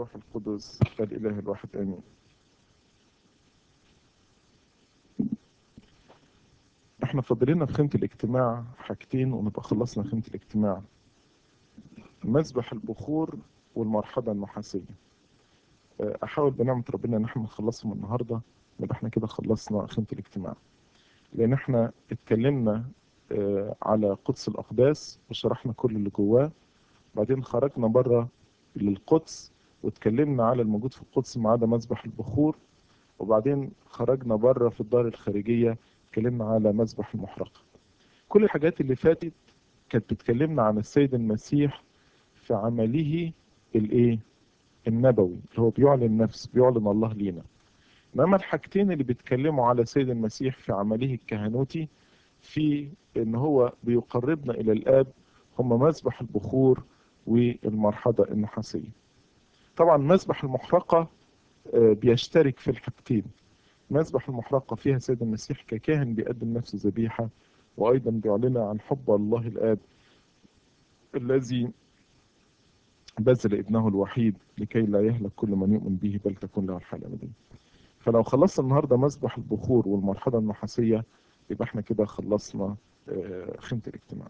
والروح القدس الإله الواحد آمين احنا فاضلنا في خيمة الاجتماع حاجتين ونبقى خلصنا خيمة الاجتماع مسبح البخور والمرحلة النحاسية احاول بنعمة ربنا ان احنا نخلصهم النهاردة يبقى احنا كده خلصنا خيمة الاجتماع لان احنا اتكلمنا على قدس الاقداس وشرحنا كل اللي جواه بعدين خرجنا بره للقدس واتكلمنا على الموجود في القدس ما عدا مسبح البخور وبعدين خرجنا بره في الدار الخارجية اتكلمنا على مسبح المحرقة كل الحاجات اللي فاتت كانت بتكلمنا عن السيد المسيح في عمله الايه النبوي اللي هو بيعلن نفسه بيعلن الله لينا انما الحاجتين اللي بيتكلموا على السيد المسيح في عمله الكهنوتي في ان هو بيقربنا الى الاب هم مسبح البخور والمرحضة النحاسية طبعا مسبح المحرقة بيشترك في الحاجتين مسبح المحرقة فيها سيد المسيح ككاهن بيقدم نفسه ذبيحة وأيضا بيعلن عن حب الله الآب الذي بذل ابنه الوحيد لكي لا يهلك كل من يؤمن به بل تكون له الحياة الأبدية فلو خلصنا النهاردة مسبح البخور والمرحلة النحاسية يبقى احنا كده خلصنا خيمة الاجتماع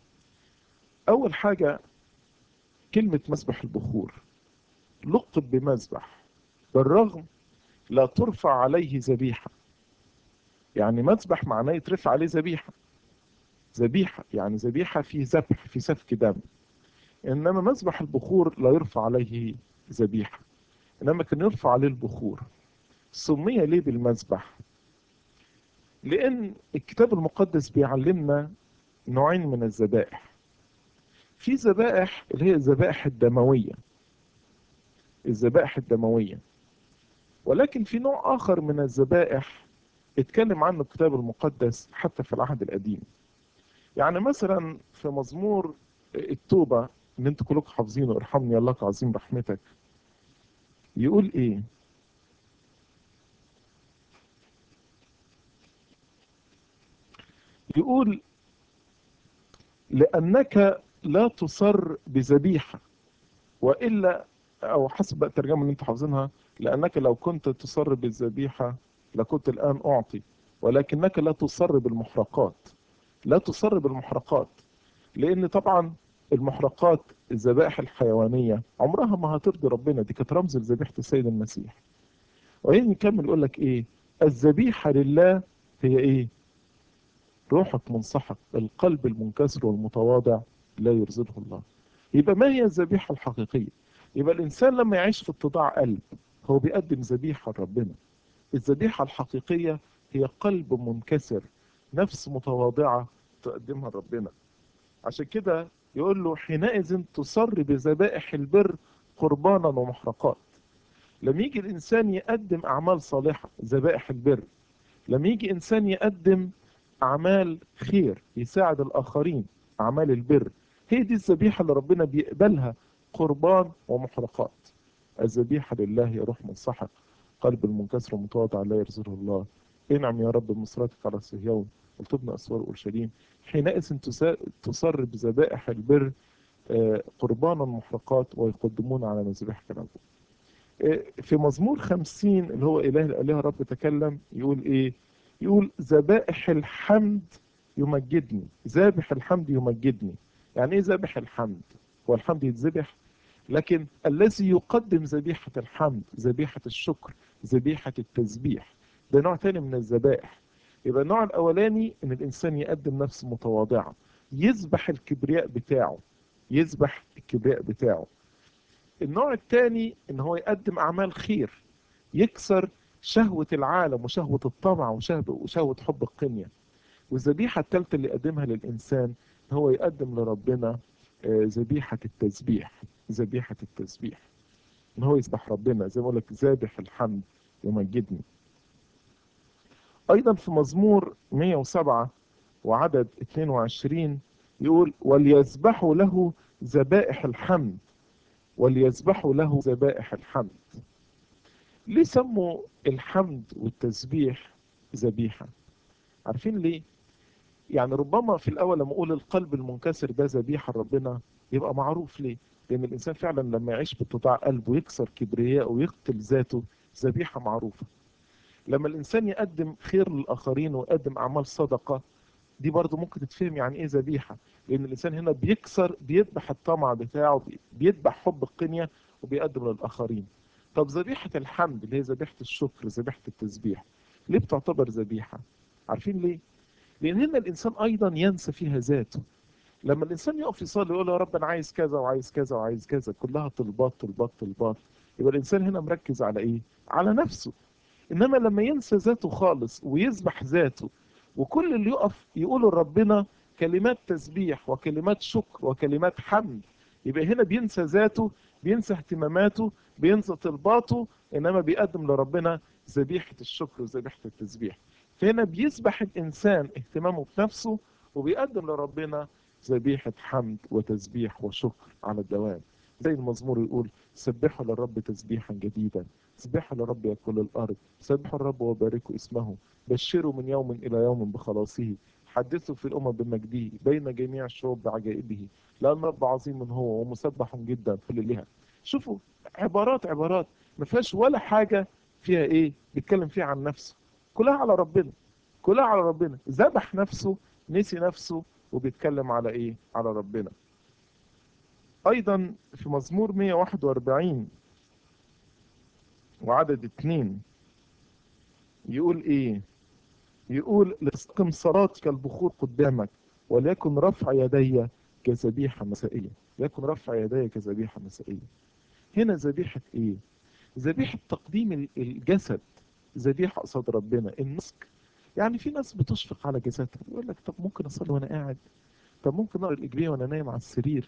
أول حاجة كلمة مسبح البخور لقب بمذبح بالرغم لا ترفع عليه ذبيحة يعني مذبح معناه يترفع عليه ذبيحة ذبيحة يعني ذبيحة في ذبح في سفك دم إنما مذبح البخور لا يرفع عليه ذبيحة إنما كان يرفع عليه البخور سمي ليه بالمذبح لأن الكتاب المقدس بيعلمنا نوعين من الذبائح في ذبائح اللي هي الذبائح الدموية الذبائح الدموية ولكن في نوع آخر من الذبائح اتكلم عنه الكتاب المقدس حتى في العهد القديم يعني مثلا في مزمور التوبة اللي انتوا كلكم حافظينه ارحمني الله عظيم رحمتك يقول ايه يقول لأنك لا تصر بذبيحة وإلا أو حسب الترجمة اللي انتوا حافظينها لأنك لو كنت تصر بالذبيحة لكنت الآن أعطي ولكنك لا تصر بالمحرقات لا تصر بالمحرقات لأن طبعا المحرقات الذبائح الحيوانية عمرها ما هترضي ربنا دي كانت رمز لذبيحة السيد المسيح وين يكمل يقول لك إيه الذبيحة لله هي إيه روحك منصحك القلب المنكسر والمتواضع لا يرزقه الله يبقى ما هي الذبيحة الحقيقية يبقى الإنسان لما يعيش في اتضاع قلب هو بيقدم ذبيحة لربنا الذبيحة الحقيقية هي قلب منكسر نفس متواضعة تقدمها لربنا عشان كده يقول له حينئذ تصر بذبائح البر قربانا ومحرقات لما يجي الإنسان يقدم أعمال صالحة ذبائح البر لما يجي إنسان يقدم أعمال خير يساعد الآخرين أعمال البر هي دي الذبيحة اللي ربنا بيقبلها قربان ومحرقات الذبيحة لله يا روح منصحك قلب المنكسر ومتواضع لا يرزقه الله انعم يا رب بنصرتك على صهيون وتبنى أسوار أورشليم حينئذ تصر بذبائح البر قربانا محرقات ويقدمون على مذبحك العبود في مزمور خمسين اللي هو إله الآلهة رب تكلم يقول إيه يقول ذبائح الحمد يمجدني ذابح الحمد يمجدني يعني ايه ذابح الحمد هو الحمد يتذبح لكن الذي يقدم ذبيحة الحمد ذبيحة الشكر ذبيحة التسبيح ده نوع تاني من الذبائح يبقى النوع الاولاني ان الانسان يقدم نفسه متواضعة يذبح الكبرياء بتاعه يذبح الكبرياء بتاعه النوع الثاني ان هو يقدم اعمال خير يكسر شهوة العالم وشهوة الطمع وشهوة حب القنية والذبيحة الثالثة اللي يقدمها للإنسان هو يقدم لربنا ذبيحة التسبيح ذبيحة التسبيح ان هو يسبح ربنا زي ما اقول لك ذابح الحمد يمجدني ايضا في مزمور 107 وعدد 22 يقول وليذبحوا له ذبائح الحمد وليذبحوا له ذبائح الحمد ليه سموا الحمد والتسبيح ذبيحة عارفين ليه يعني ربما في الاول لما اقول القلب المنكسر ده ذبيحة ربنا يبقى معروف ليه لأن الإنسان فعلا لما يعيش باتضاع قلبه ويكسر كبرياءه ويقتل ذاته ذبيحة معروفة لما الإنسان يقدم خير للآخرين ويقدم أعمال صدقة دي برضه ممكن تتفهم يعني إيه ذبيحة لأن الإنسان هنا بيكسر بيذبح الطمع بتاعه بيذبح حب القنية وبيقدم للآخرين طب ذبيحة الحمد اللي هي ذبيحة الشكر ذبيحة التسبيح ليه بتعتبر ذبيحة عارفين ليه لأن هنا الإنسان أيضا ينسى فيها ذاته لما الإنسان يقف يصلي يقول يا رب أنا عايز كذا وعايز كذا وعايز كذا كلها طلبات طلبات طلبات يبقى الإنسان هنا مركز على إيه على نفسه إنما لما ينسى ذاته خالص ويذبح ذاته وكل اللي يقف يقوله لربنا كلمات تسبيح وكلمات شكر وكلمات حمد يبقى هنا بينسى ذاته بينسى اهتماماته بينسى طلباته انما بيقدم لربنا ذبيحه الشكر وذبيحه التسبيح فهنا بيسبح الانسان اهتمامه بنفسه وبيقدم لربنا ذبيحه حمد وتسبيح وشكر على الدوام زي المزمور يقول سبحوا للرب تسبيحا جديدا سبحوا للرب يا كل الارض سبحوا الرب وباركوا اسمه بشروا من يوم الى يوم بخلاصه حدثوا في الامم بمجده بين جميع الشعوب بعجائبه لان رب عظيم هو ومسبح جدا في لها شوفوا عبارات عبارات ما فيهاش ولا حاجه فيها ايه بيتكلم فيها عن نفسه كلها على ربنا كلها على ربنا ذبح نفسه نسي نفسه وبيتكلم على ايه على ربنا ايضا في مزمور 141 وعدد اتنين يقول ايه يقول لاستقم صلاتك كالبخور قدامك وليكن رفع يدي كذبيحة مسائية ليكن رفع يدي كذبيحة مسائية هنا ذبيحة ايه ذبيحة تقديم الجسد ذبيحة قصاد ربنا النسك يعني في ناس بتشفق على جسدها يقول لك طب ممكن اصلي وانا قاعد طب ممكن اقرا الاجبيه وانا نايم على السرير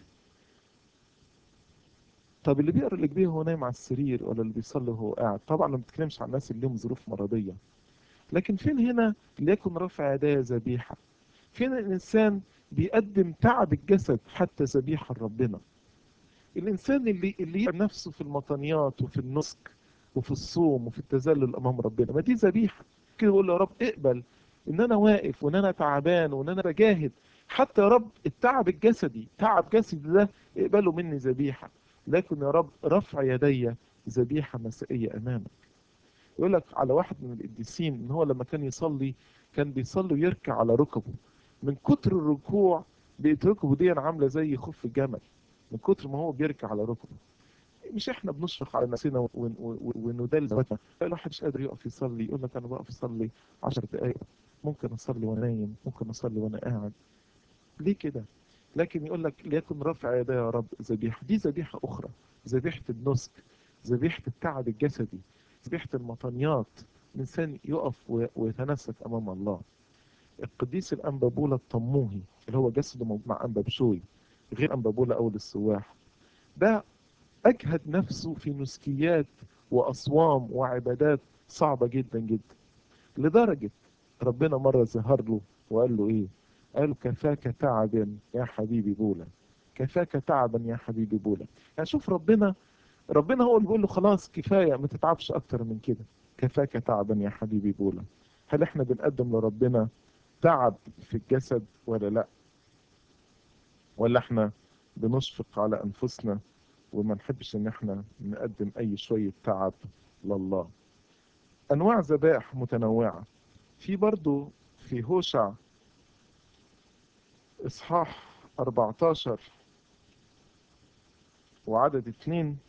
طب اللي بيقرا الاجبيه وهو نايم على السرير ولا اللي بيصلي وهو قاعد طبعا ما بتكلمش عن الناس اللي لهم ظروف مرضيه لكن فين هنا ليكن رفع يدي ذبيحه فين الانسان بيقدم تعب الجسد حتى ذبيحه لربنا الانسان اللي اللي يعب نفسه في المطنيات وفي النسك وفي الصوم وفي التذلل امام ربنا ما دي ذبيحه كده يقول له يا رب اقبل ان انا واقف وان انا تعبان وان انا بجاهد حتى يا رب التعب الجسدي تعب جسدي ده اقبله مني ذبيحه لكن يا رب رفع يدي ذبيحه مسائيه امامك يقول لك على واحد من القديسين ان هو لما كان يصلي كان بيصلي ويركع على ركبه من كتر الركوع بقت ركبه دي عامله زي خف الجمل من كتر ما هو بيركع على ركبه مش احنا بنشفق على نفسنا وندل ذواتنا الواحد مش قادر يقف يصلي يقول لك انا بقف اصلي 10 دقائق ممكن اصلي وانا نايم ممكن اصلي وانا قاعد ليه كده لكن يقول لك ليكن رفع يدي يا رب ذبيحه دي ذبيحه اخرى ذبيحه النسك ذبيحه التعب الجسدي ذبيحه المطنيات الانسان يقف ويتنسك امام الله القديس الانبابولا الطموهي اللي هو جسده مع انبا بشوي غير انبابولا اول السواح ده اجهد نفسه في نسكيات واصوام وعبادات صعبه جدا جدا لدرجه ربنا مره ظهر له وقال له ايه قال كفاك تعبا يا حبيبي بولا كفاك تعبا يا حبيبي بولا يعني شوف ربنا ربنا هو اللي بيقول له خلاص كفايه ما تتعبش اكتر من كده كفاك تعبا يا حبيبي بولا هل احنا بنقدم لربنا تعب في الجسد ولا لا ولا احنا بنشفق على انفسنا وما نحبش ان احنا نقدم اي شوية تعب لله انواع ذبائح متنوعة في برضو في هوشع اصحاح 14 وعدد اتنين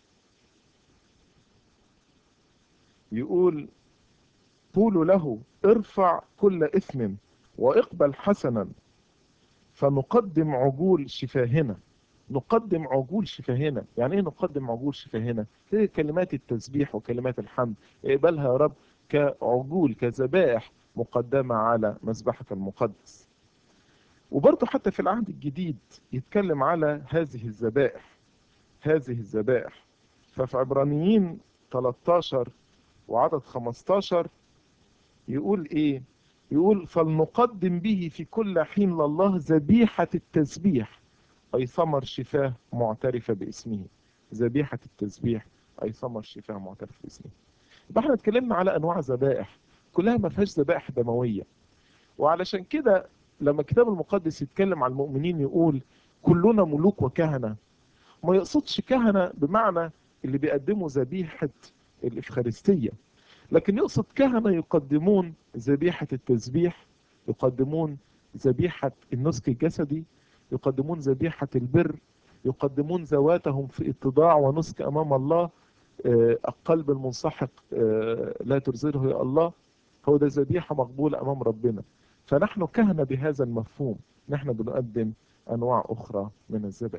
يقول قولوا له ارفع كل اثم واقبل حسنا فنقدم عجول شفاهنا نقدم عجول شفاهنا يعني ايه نقدم عجول شفاهنا هي كلمات التسبيح وكلمات الحمد اقبلها يا رب كعجول كذبائح مقدمة على مذبحك المقدس وبرضه حتى في العهد الجديد يتكلم على هذه الذبائح هذه الذبائح ففي عبرانيين 13 وعدد 15 يقول ايه يقول فلنقدم به في كل حين لله ذبيحة التسبيح أي ثمر شفاه معترفة باسمه ذبيحة التسبيح أي ثمر شفاه معترف باسمه يبقى احنا اتكلمنا على أنواع ذبائح كلها ما فيهاش ذبائح دموية وعلشان كده لما الكتاب المقدس يتكلم عن المؤمنين يقول كلنا ملوك وكهنة ما يقصدش كهنة بمعنى اللي بيقدموا ذبيحة الإفخارستية لكن يقصد كهنة يقدمون ذبيحة التسبيح يقدمون ذبيحة النسك الجسدي يقدمون ذبيحة البر يقدمون ذواتهم في اتضاع ونسك أمام الله القلب المنسحق لا ترزله يا الله هو ده ذبيحة مقبولة أمام ربنا فنحن كهنة بهذا المفهوم نحن بنقدم أنواع أخرى من الذبائح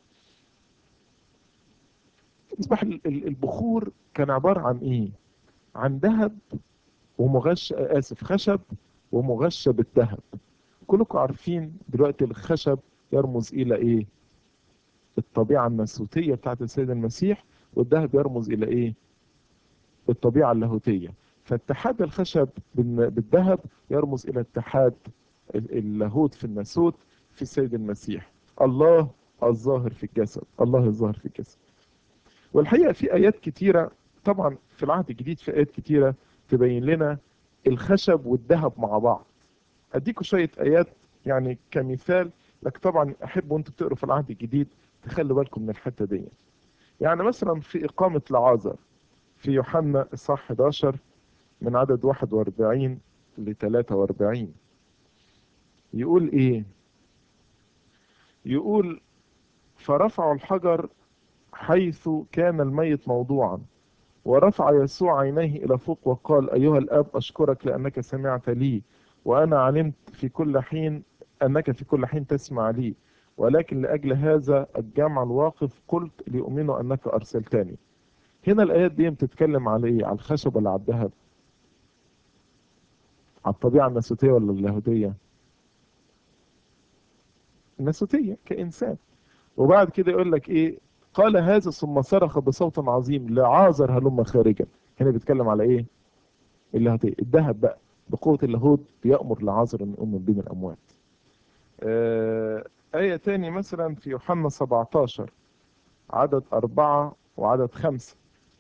أصبح البخور كان عبارة عن إيه؟ عن ذهب ومغش آسف خشب ومغشى بالذهب كلكم عارفين دلوقتي الخشب يرمز إلى إيه؟ الطبيعة الناسوتية بتاعت السيد المسيح والذهب يرمز إلى إيه؟ الطبيعة اللاهوتية فاتحاد الخشب بالذهب يرمز إلى اتحاد اللاهوت في الناسوت في السيد المسيح الله الظاهر في الجسد الله الظاهر في الجسد والحقيقة في آيات كتيرة طبعا في العهد الجديد في آيات كتيرة تبين لنا الخشب والذهب مع بعض أديكم شوية آيات يعني كمثال لك طبعا أحب وأنتم بتقروا في العهد الجديد تخلوا بالكم من الحتة دي يعني مثلا في إقامة لعازر في يوحنا الصح 11 من عدد 41 ل 43 يقول إيه يقول فرفعوا الحجر حيث كان الميت موضوعا ورفع يسوع عينيه إلى فوق وقال أيها الأب أشكرك لأنك سمعت لي وأنا علمت في كل حين أنك في كل حين تسمع لي ولكن لأجل هذا الجمع الواقف قلت لأؤمنوا أنك أرسلتني هنا الآيات دي بتتكلم على إيه على الخشب ولا على الذهب على الطبيعة الناسوتية ولا اللاهوتية الناسوتية كإنسان وبعد كده يقول لك إيه قال هذا ثم صرخ بصوت عظيم لعازر هلم خارجا هنا بيتكلم على إيه اللاهوتية الذهب بقى بقوة اللاهوت بيأمر لعازر أن يقوم من بين الأموات آه آية تاني مثلا في يوحنا 17 عدد أربعة وعدد خمسة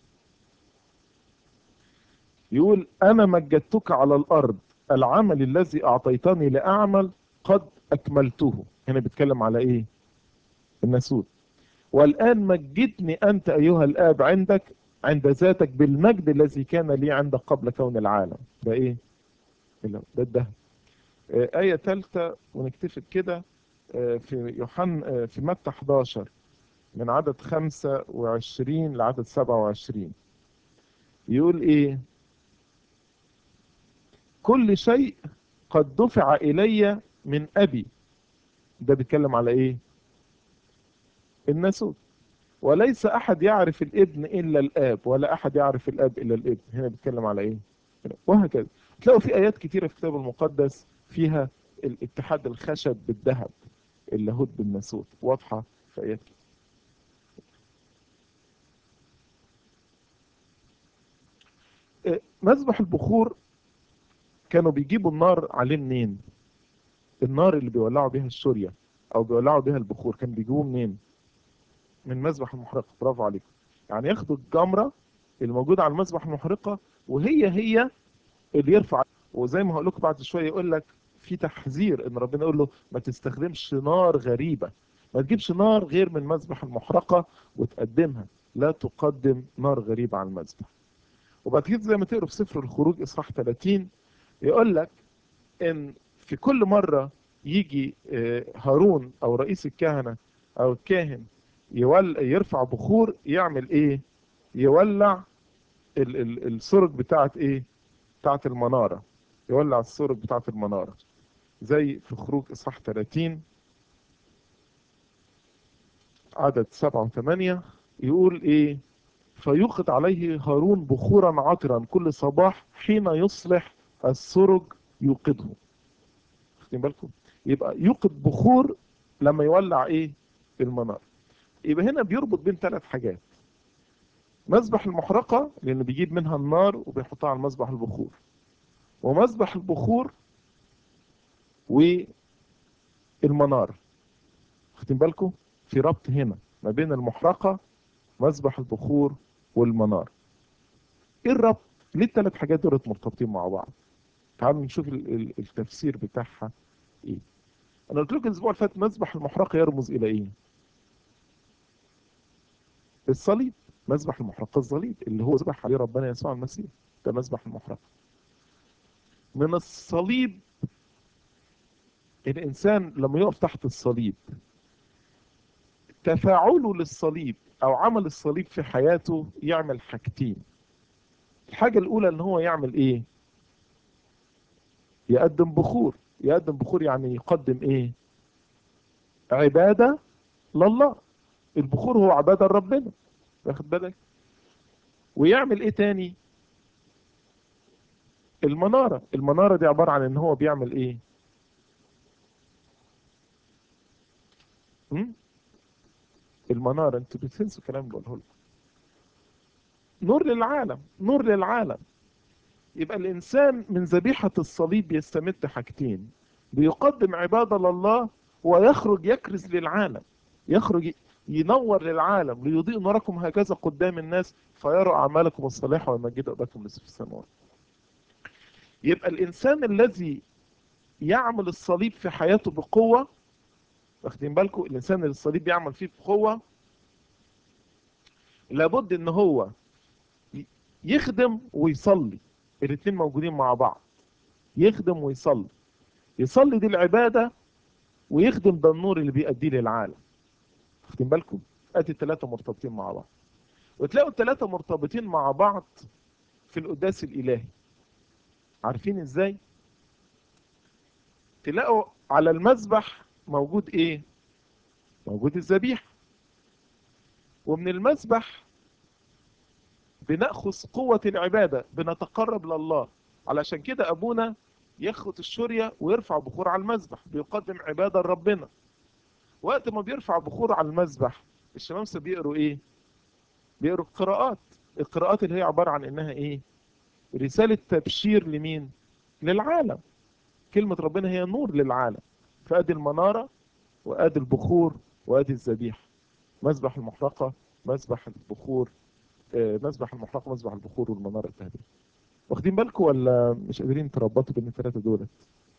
يقول أنا مجدتك على الأرض العمل الذي أعطيتني لأعمل قد أكملته هنا بيتكلم على إيه الناسوت والآن مجدني أنت أيها الآب عندك عند ذاتك بالمجد الذي كان لي عندك قبل كون العالم ده إيه ده الدهب آية ثالثة ونكتفي كده في يوحنا في متى 11 من عدد 25 لعدد 27 يقول ايه كل شيء قد دفع الي من ابي ده بيتكلم على ايه الناسوت وليس احد يعرف الابن الا الاب ولا احد يعرف الاب الا الابن هنا بيتكلم على ايه وهكذا تلاقوا في ايات كتيره في الكتاب المقدس فيها الاتحاد الخشب بالذهب اللاهوت بالناسوت واضحه في ايات كتير مذبح البخور كانوا بيجيبوا النار عليه منين النار اللي بيولعوا بيها الشورية او بيولعوا بيها البخور كانوا بيجيبوه منين من مذبح المحرقة برافو عليكم يعني ياخدوا الجمرة الموجودة على المذبح المحرقة وهي هي اللي يرفع وزي ما هقول لكم بعد شوية يقول لك في تحذير ان ربنا يقول له ما تستخدمش نار غريبة ما تجيبش نار غير من مذبح المحرقة وتقدمها لا تقدم نار غريبة على المذبح وبعد كده زي ما تقروا في سفر الخروج اصحاح 30 يقول لك ان في كل مرة يجي هارون او رئيس الكهنة او الكاهن يول يرفع بخور يعمل ايه يولع ال ال السرج بتاعت ايه بتاعت المنارة يولع السرج بتاعت المنارة زي في خروج اصحاح 30 عدد 7 و 8 يقول ايه فيوقد عليه هارون بخورا عطرا كل صباح حين يصلح السرج يوقده واخدين بالكم يبقى يوقد بخور لما يولع ايه المنار يبقى هنا بيربط بين ثلاث حاجات مذبح المحرقة لأنه بيجيب منها النار وبيحطها على مذبح البخور ومذبح البخور والمنار واخدين بالكم في ربط هنا ما بين المحرقة مذبح البخور والمنار ايه الربط ليه الثلاث حاجات دول مرتبطين مع بعض تعالوا نشوف التفسير بتاعها ايه انا قلت لكم الاسبوع اللي فات مذبح المحرقة يرمز الى ايه الصليب مذبح المحرقة الصليب اللي هو ذبح عليه ربنا يسوع المسيح ده مذبح المحرقة من الصليب الإنسان لما يقف تحت الصليب تفاعله للصليب أو عمل الصليب في حياته يعمل حاجتين الحاجة الأولى إن هو يعمل إيه؟ يقدم بخور يقدم بخور يعني يقدم إيه؟ عبادة لله البخور هو عبادة لربنا واخد بالك؟ ويعمل إيه تاني؟ المنارة المنارة دي عبارة عن إن هو بيعمل إيه؟ م? المنارة انتوا بتنسوا الكلام اللي بقوله لكم نور للعالم نور للعالم يبقى الإنسان من ذبيحة الصليب يستمد حاجتين بيقدم عبادة لله ويخرج يكرز للعالم يخرج ينور للعالم ليضيء نوركم هكذا قدام الناس فيروا أعمالكم الصالحة ويمجدوا أباكم لسه في السماوات يبقى الإنسان الذي يعمل الصليب في حياته بقوة واخدين بالكم الإنسان اللي الصليب بيعمل فيه بقوة لابد إن هو يخدم ويصلي الاثنين موجودين مع بعض يخدم ويصلي يصلي دي العبادة ويخدم ده النور اللي بيأديه للعالم واخدين بالكم ادي الثلاثة مرتبطين مع بعض وتلاقوا الثلاثة مرتبطين مع بعض في القداس الإلهي عارفين ازاي تلاقوا على المذبح موجود ايه موجود الذبيح ومن المذبح بنأخذ قوة العبادة بنتقرب لله علشان كده أبونا ياخد الشورية ويرفع بخور على المذبح بيقدم عبادة لربنا وقت ما بيرفع بخور على المذبح الشمامسة بيقروا ايه بيقروا القراءات القراءات اللي هي عبارة عن انها ايه رسالة تبشير لمين للعالم كلمة ربنا هي نور للعالم فادي المنارة وادي البخور وادي الذبيحة مذبح المحرقة مذبح البخور آه، مذبح المحرقة مذبح البخور والمنارة التهديد واخدين بالكم ولا مش قادرين تربطوا بين الثلاثة دولت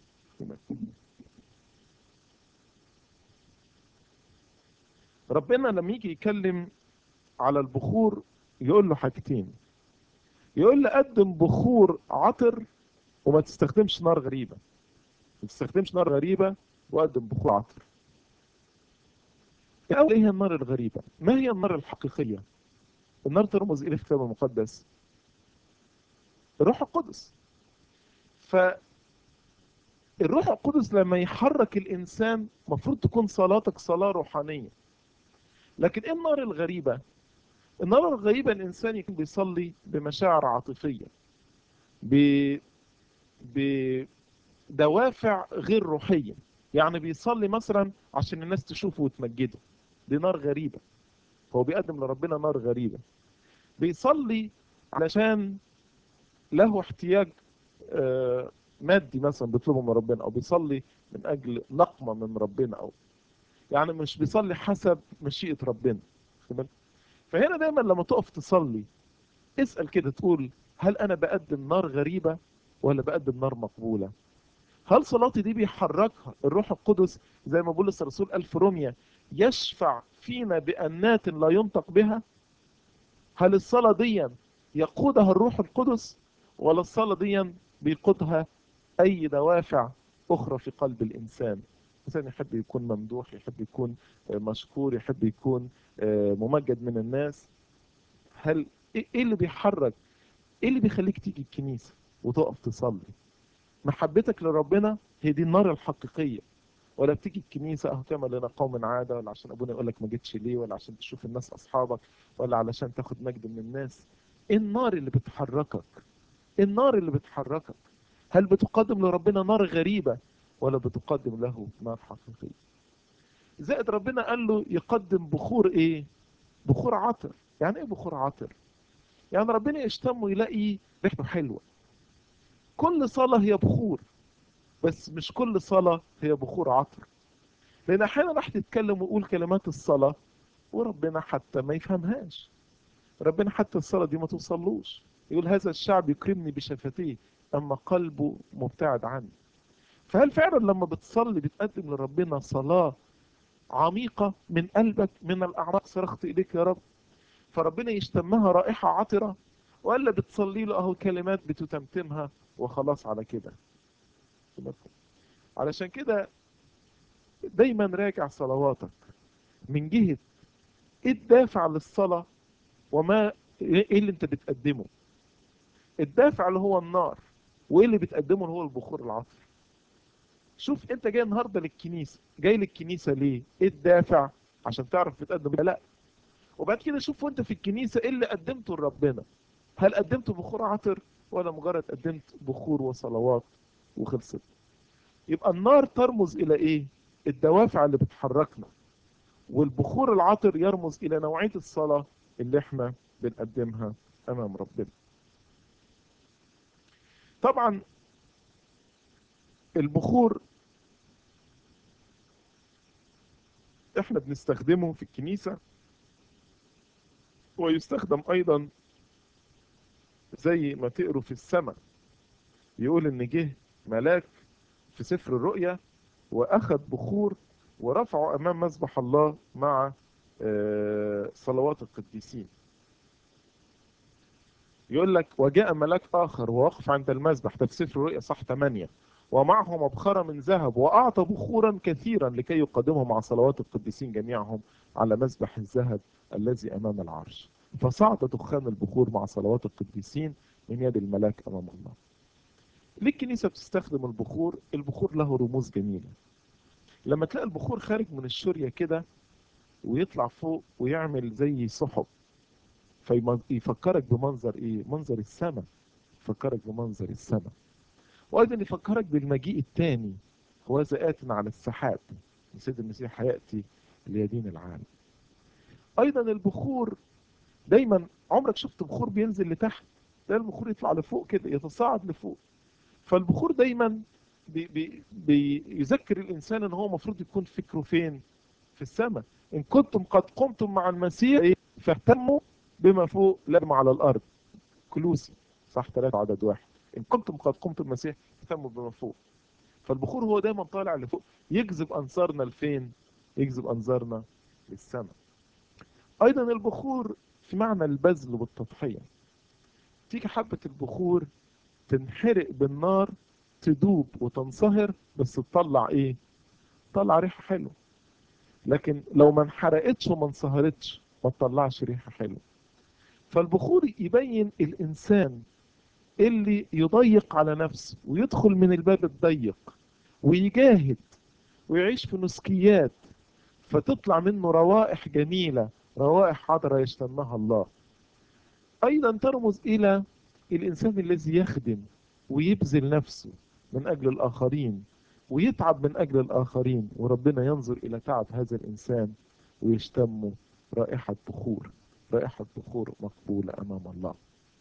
ربنا لما يجي يتكلم على البخور يقول له حاجتين يقول له قدم بخور عطر وما تستخدمش نار غريبة ما تستخدمش نار غريبة وقدم بخور عطر الأول إيه هي النار الغريبة ما هي النار الحقيقية النار ترمز إلى الكتاب المقدس الروح القدس فالروح القدس لما يحرك الإنسان مفروض تكون صلاتك صلاة روحانية لكن إيه النار الغريبة النار الغريبة الإنسان يكون بيصلي بمشاعر عاطفية ب... بدوافع غير روحية يعني بيصلي مثلا عشان الناس تشوفه وتمجده دي نار غريبة هو بيقدم لربنا نار غريبة بيصلي علشان له احتياج آه، مادي مثلا بيطلبه من ربنا او بيصلي من اجل نقمة من ربنا او يعني مش بيصلي حسب مشيئة ربنا واخد بالك؟ فهنا دايما لما تقف تصلي اسأل كده تقول هل انا بقدم نار غريبة ولا بقدم نار مقبولة هل صلاتي دي بيحركها الروح القدس زي ما بولس الرسول قال في روميا يشفع فينا بأنات لا ينطق بها هل الصلاة دي يقودها الروح القدس ولا الصلاة دي بيقودها أي دوافع أخرى في قلب الإنسان الإنسان يحب يكون ممدوح يحب يكون آه، مشكور يحب يكون آه، ممجد من الناس هل إيه إيه اللي بيحرك إيه اللي بيخليك تيجي الكنيسة وتقف تصلي محبتك لربنا هي دي النار الحقيقية ولا بتيجي الكنيسة اهو تعمل لنا قوم عادة ولا عشان ابونا يقول لك ما جيتش ليه ولا عشان تشوف الناس اصحابك ولا علشان تاخد مجد من الناس ايه النار اللي بتحركك ايه النار اللي بتحركك هل بتقدم لربنا نار غريبة ولا بتقدم له نار حقيقية زائد ربنا قال له يقدم بخور ايه بخور عطر يعني ايه بخور عطر يعني ربنا يشتم ويلاقي ريحته حلوة كل صلاة هي بخور بس مش كل صلاة هي بخور عطر لأن أحيانا راح تتكلم ويقول كلمات الصلاة وربنا حتى ما يفهمهاش ربنا حتى الصلاة دي ما توصلوش يقول هذا الشعب يكرمني بشفتيه أما قلبه مبتعد عني فهل فعلا لما بتصلي بتقدم لربنا صلاة عميقة من قلبك من الأعماق صرخت إليك يا رب فربنا يشتمها رائحة عطرة ولا بتصلي له اهو كلمات بتتمتمها وخلاص على كده علشان كده دايما راجع صلواتك من جهة ايه الدافع للصلاة وما ايه اللي انت بتقدمه الدافع اللي هو النار وايه اللي بتقدمه اللي هو البخور العطر شوف انت جاي النهارده للكنيسه جاي للكنيسه ليه ايه الدافع عشان تعرف بتقدم لا وبعد كده شوف وانت في الكنيسه ايه اللي قدمته لربنا هل قدمت بخور عطر ولا مجرد قدمت بخور وصلوات وخلصت يبقى النار ترمز الى ايه الدوافع اللي بتحركنا والبخور العطر يرمز الى نوعيه الصلاه اللي احنا بنقدمها امام ربنا طبعا البخور احنا بنستخدمه في الكنيسة ويستخدم ايضا زي ما تقروا في السماء يقول ان جه ملاك في سفر الرؤيا واخذ بخور ورفعه امام مذبح الله مع صلوات القديسين يقول لك وجاء ملاك آخر ووقف عند المذبح ده في سفر الرؤيا صح 8 ومعه مبخرة من ذهب وأعطى بخورا كثيرا لكي يقدمه مع صلوات القديسين جميعهم على مذبح الذهب الذي أمام العرش فصعد دخان البخور مع صلوات القديسين من يد الملاك أمام الله ليه الكنيسة بتستخدم البخور البخور له رموز جميلة لما تلاقي البخور خارج من الشرية كده ويطلع فوق ويعمل زي سحب فيفكرك بمنظر ايه منظر السماء يفكرك بمنظر السماء وايضا يفكرك بالمجيء الثاني هو آت على السحاب سيد المسيح هياتي ليدين العالم ايضا البخور دايما عمرك شفت بخور بينزل لتحت ده البخور يطلع لفوق كده يتصاعد لفوق فالبخور دايما بي بي بيذكر الانسان ان هو المفروض يكون فكره فين في السماء ان كنتم قد قمتم مع المسيح فاهتموا بما فوق لا على الارض كلوسي صح ثلاثة عدد واحد ان كنتم قد قمتم المسيح اهتموا بما فوق فالبخور هو دايما طالع لفوق يجذب انظارنا لفين يجذب انظارنا للسماء ايضا البخور في معنى البذل والتضحية تيجي حبة البخور تنحرق بالنار تدوب وتنصهر بس تطلع ايه تطلع ريحة حلوة لكن لو ما انحرقتش وما انصهرتش ما تطلعش ريحة حلوة فالبخور يبين الإنسان اللي يضيق على نفسه ويدخل من الباب الضيق ويجاهد ويعيش في نسكيات فتطلع منه روائح جميلة روائح حضرة يشتمها الله أيضا ترمز إلى الإنسان الذي يخدم ويبذل نفسه من أجل الآخرين ويتعب من أجل الآخرين وربنا ينظر إلى تعب هذا الإنسان ويشتمه رائحة بخور رائحة بخور مقبولة أمام الله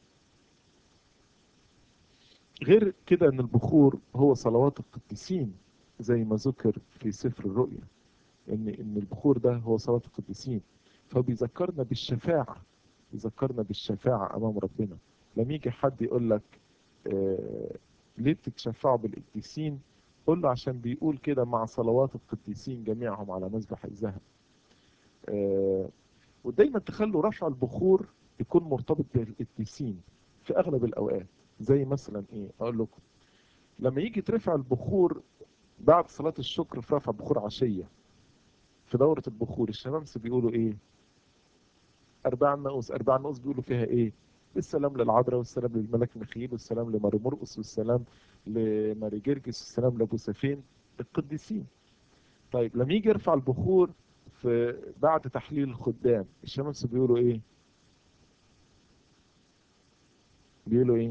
غير كده أن البخور هو صلوات القديسين زي ما ذكر في سفر الرؤيا ان ان البخور ده هو صلاه القديسين فبيذكرنا بالشفاعه بيذكرنا بالشفاعه امام ربنا لما يجي حد يقول لك آه ليه بتتشفعوا بالقديسين قول له عشان بيقول كده مع صلوات القديسين جميعهم على مذبح الذهب آه ودايما تخلوا رفع البخور يكون مرتبط بالقديسين في اغلب الاوقات زي مثلا ايه اقول لكم لما يجي ترفع البخور بعد صلاة الشكر في رفع بخور عشية في دورة البخور الشمامسة بيقولوا ايه أربع نقوس أربع نقوس بيقولوا فيها ايه السلام للعذراء والسلام للملك ميخائيل والسلام لماري مرقس والسلام لماري جرجس والسلام لابو سفين القديسين طيب لما يجي يرفع البخور في بعد تحليل الخدام الشمامسة بيقولوا ايه بيقولوا ايه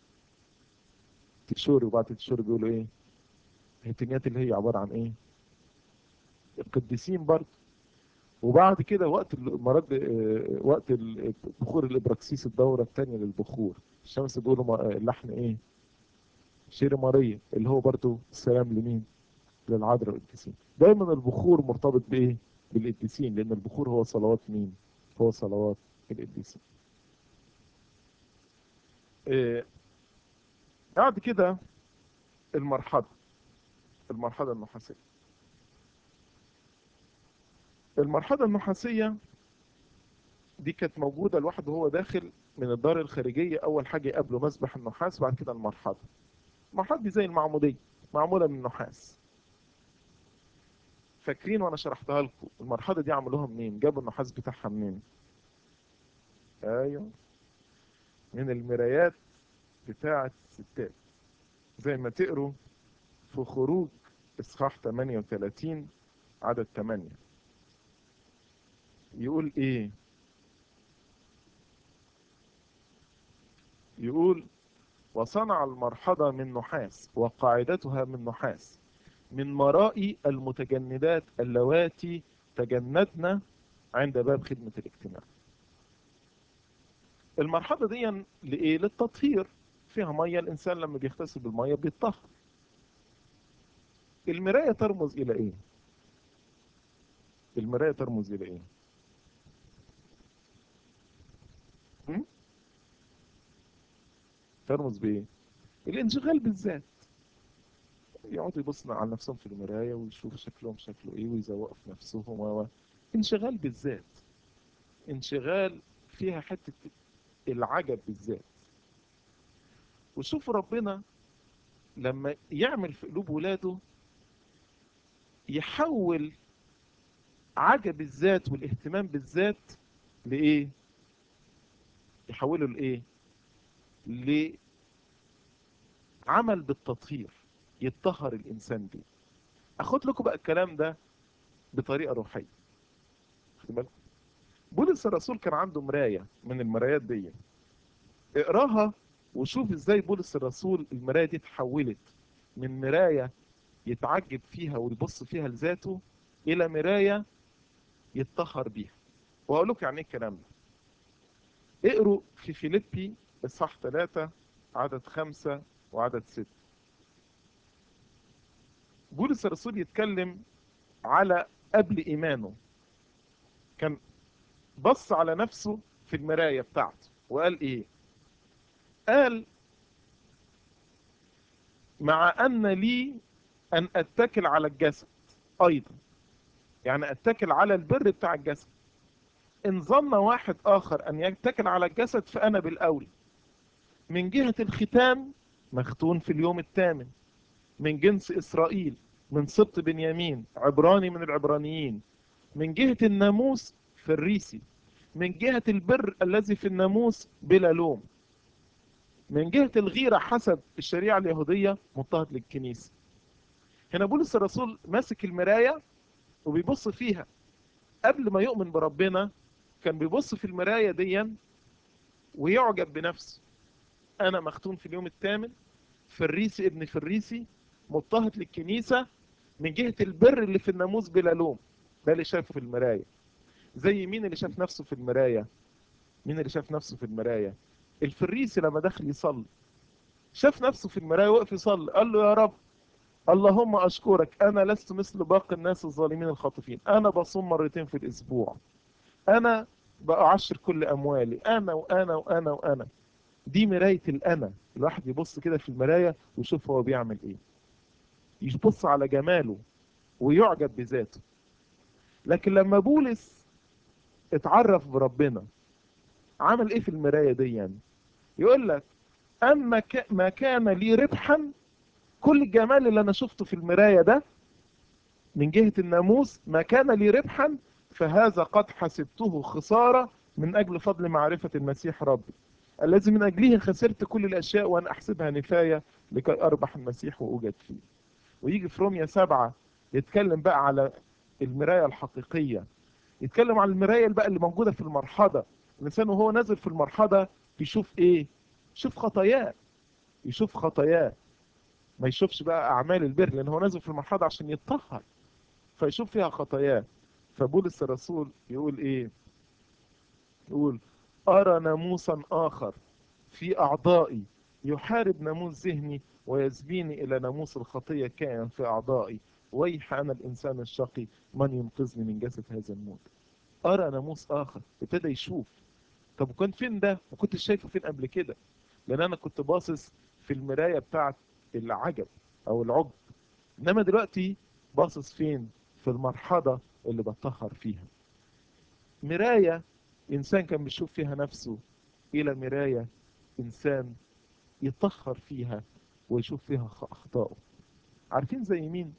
تشوري وبعد تشوري بيقولوا ايه الهتنيات اللي هي عبارة عن ايه القديسين برضه وبعد كده وقت المرض وقت بخور الابراكسيس الدورة الثانية للبخور الشمس بيقولوا اللحن ايه شير ماريا اللي هو برضه السلام لمين للعذراء والقديسين دايما البخور مرتبط بايه بالقديسين لان البخور هو صلوات مين هو صلوات القديسين إيه بعد كده المرحله المرحلة النحاسية المرحلة النحاسية دي كانت موجودة الواحد وهو داخل من الدار الخارجية أول حاجة يقابله مسبح النحاس بعد كده المرحاضة المرحاضة دي زي المعمودية معمولة من نحاس فاكرين وانا شرحتها لكم المرحله دي عملوها منين جابوا النحاس بتاعها منين ايوه من المرايات بتاعه الستات زي ما تقروا في خروج اصحاح 38 عدد 8 يقول ايه يقول وصنع المرحضة من نحاس وقاعدتها من نحاس من مرائي المتجندات اللواتي تجندن عند باب خدمة الاجتماع المرحلة دي لإيه؟ للتطهير فيها مية الإنسان لما بيغتسل بالمية بيتطهر المراية ترمز إلى إيه؟ المراية ترمز إلى إيه؟ م? ترمز بإيه؟ الانشغال بالذات يقعدوا يبصوا على نفسهم في المراية ويشوفوا شكلهم شكله ايه ويزوقوا في نفسهم و انشغال بالذات انشغال فيها حتة العجب بالذات وشوفوا ربنا لما يعمل في قلوب ولاده يحول عجب الذات والاهتمام بالذات لإيه؟ يحوله لإيه؟ لعمل بالتطهير يتطهر الإنسان بيه أخد لكم بقى الكلام ده بطريقة روحية خد بالكم بولس الرسول كان عنده مراية من المرايات دي اقراها وشوف ازاي بولس الرسول المراية دي اتحولت من مراية يتعجب فيها ويبص فيها لذاته إلى مراية يتطهر بيها وأقول لكم يعني ايه الكلام ده اقروا في فيليبي اصحاح 3 عدد 5 وعدد 6 بولس الرسول يتكلم على قبل إيمانه كان بص على نفسه في المراية بتاعته وقال إيه قال مع أن لي أن أتكل على الجسد أيضا يعني أتكل على البر بتاع الجسد إن ظن واحد آخر أن يتكل على الجسد فأنا بالأولى من جهة الختام مختون في اليوم الثامن من جنس إسرائيل من سبط بنيامين عبراني من العبرانيين من جهة الناموس في الريسي من جهة البر الذي في الناموس بلا لوم من جهة الغيرة حسب الشريعة اليهودية مضطهد للكنيسة هنا بولس الرسول ماسك المراية وبيبص فيها قبل ما يؤمن بربنا كان بيبص في المراية دي ويعجب بنفسه أنا مختون في اليوم الثامن فريسي ابن فريسي مضطهد للكنيسة من جهة البر اللي في الناموس بلا لوم ده اللي شافه في المراية زي مين اللي شاف نفسه في المراية مين اللي شاف نفسه في المراية الفريسي لما دخل يصلي شاف نفسه في المراية وقف يصلي قال له يا رب اللهم أشكرك أنا لست مثل باقي الناس الظالمين الخاطفين أنا بصوم مرتين في الأسبوع أنا بأعشر كل أموالي أنا وأنا وأنا وأنا دي مراية الأنا الواحد يبص كده في المراية ويشوف هو بيعمل إيه يبص على جماله ويعجب بذاته لكن لما بولس اتعرف بربنا عمل ايه في المراية دي يعني يقول لك اما ما كان لي ربحا كل الجمال اللي انا شفته في المراية ده من جهة الناموس ما كان لي ربحا فهذا قد حسبته خسارة من اجل فضل معرفة المسيح ربي الذي من اجله خسرت كل الاشياء وانا احسبها نفاية لكي اربح المسيح واوجد فيه ويجي في روميا سبعة يتكلم بقى على المراية الحقيقية يتكلم عن المراية بقى اللي موجودة في المرحضة الإنسان وهو نازل في المرحضة بيشوف إيه يشوف خطاياه يشوف خطاياه ما يشوفش بقى أعمال البر لأن هو نازل في المرحضة عشان يتطهر فيشوف فيها خطاياه فبولس الرسول يقول إيه يقول أرى ناموسا آخر في أعضائي يحارب ناموس ذهني ويسبيني إلى ناموس الخطية كائن في أعضائي ويح أنا الإنسان الشقي من ينقذني من جسد هذا الموت أرى ناموس آخر ابتدى يشوف طب كنت فين ده ما كنتش شايفه فين قبل كده لأن أنا كنت باصص في المراية بتاعت العجب أو العجب إنما دلوقتي باصص فين في المرحضة اللي بطهر فيها مراية إنسان كان بيشوف فيها نفسه إلى مراية إنسان يطهر فيها ويشوف فيها أخطائه عارفين زي مين؟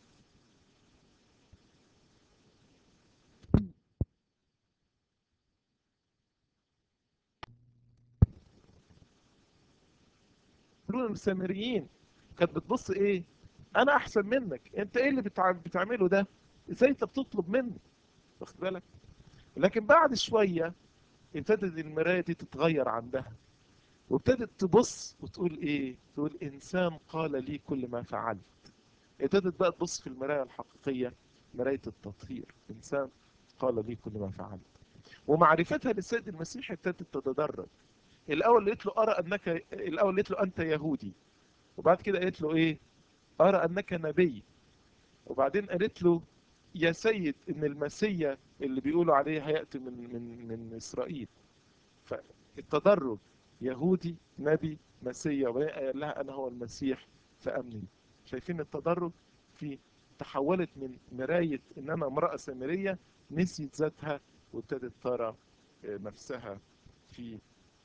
يقولون السامريين كانت بتبص ايه انا احسن منك انت ايه اللي بتع... بتعمله ده ازاي انت بتطلب مني واخد بالك لكن بعد شوية ابتدت المراية دي تتغير عندها وابتدت تبص وتقول ايه تقول انسان قال لي كل ما فعلت ابتدت بقى تبص في المراية الحقيقية مراية التطهير انسان قال لي كل ما فعلت ومعرفتها للسيد المسيح ابتدت تتدرج الاول قالت له ارى انك الاول قالت له انت يهودي وبعد كده قالت له ايه ارى انك نبي وبعدين قالت له يا سيد ان المسيا اللي بيقولوا عليه هياتي من من من اسرائيل فالتدرج يهودي نبي مسيا وبعدين قال لها انا هو المسيح فامني شايفين التدرج في تحولت من مرايه ان انا امراه سامريه نسيت ذاتها وابتدت ترى نفسها في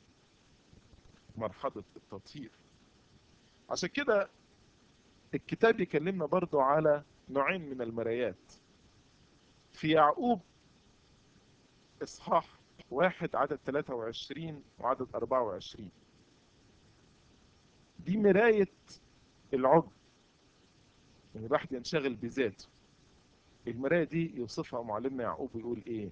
مرحلة التطهير عشان كده الكتاب يكلمنا برضو على نوعين من المرايات في يعقوب إصحاح واحد عدد 23 وعدد 24 دي مراية العضو يعني الواحد ينشغل بذاته المراية دي يوصفها معلمنا يعقوب يقول ايه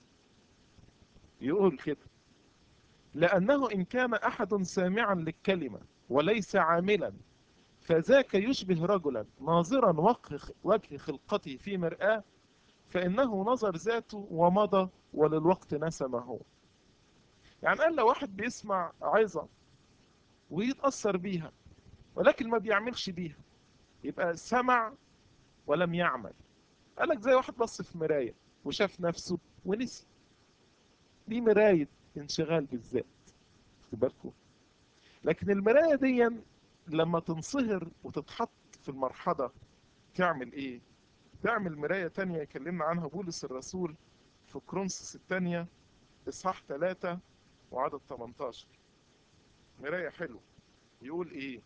يقول كده لأنه إن كان أحد سامعا للكلمة وليس عاملا فذاك يشبه رجلا ناظرا وجه خلقته في مرآة فإنه نظر ذاته ومضى وللوقت نسى ما هو يعني قال لو واحد بيسمع عظة ويتأثر بيها ولكن ما بيعملش بيها يبقى سمع ولم يعمل قال لك زي واحد بص في مراية وشاف نفسه ونسي دي مراية انشغال بالذات خد بالكم لكن المراية دي لما تنصهر وتتحط في المرحلة تعمل ايه تعمل مراية تانية يكلمنا عنها بولس الرسول في كرونسس الثانية اصحاح 3 وعدد 18 مراية حلوة يقول ايه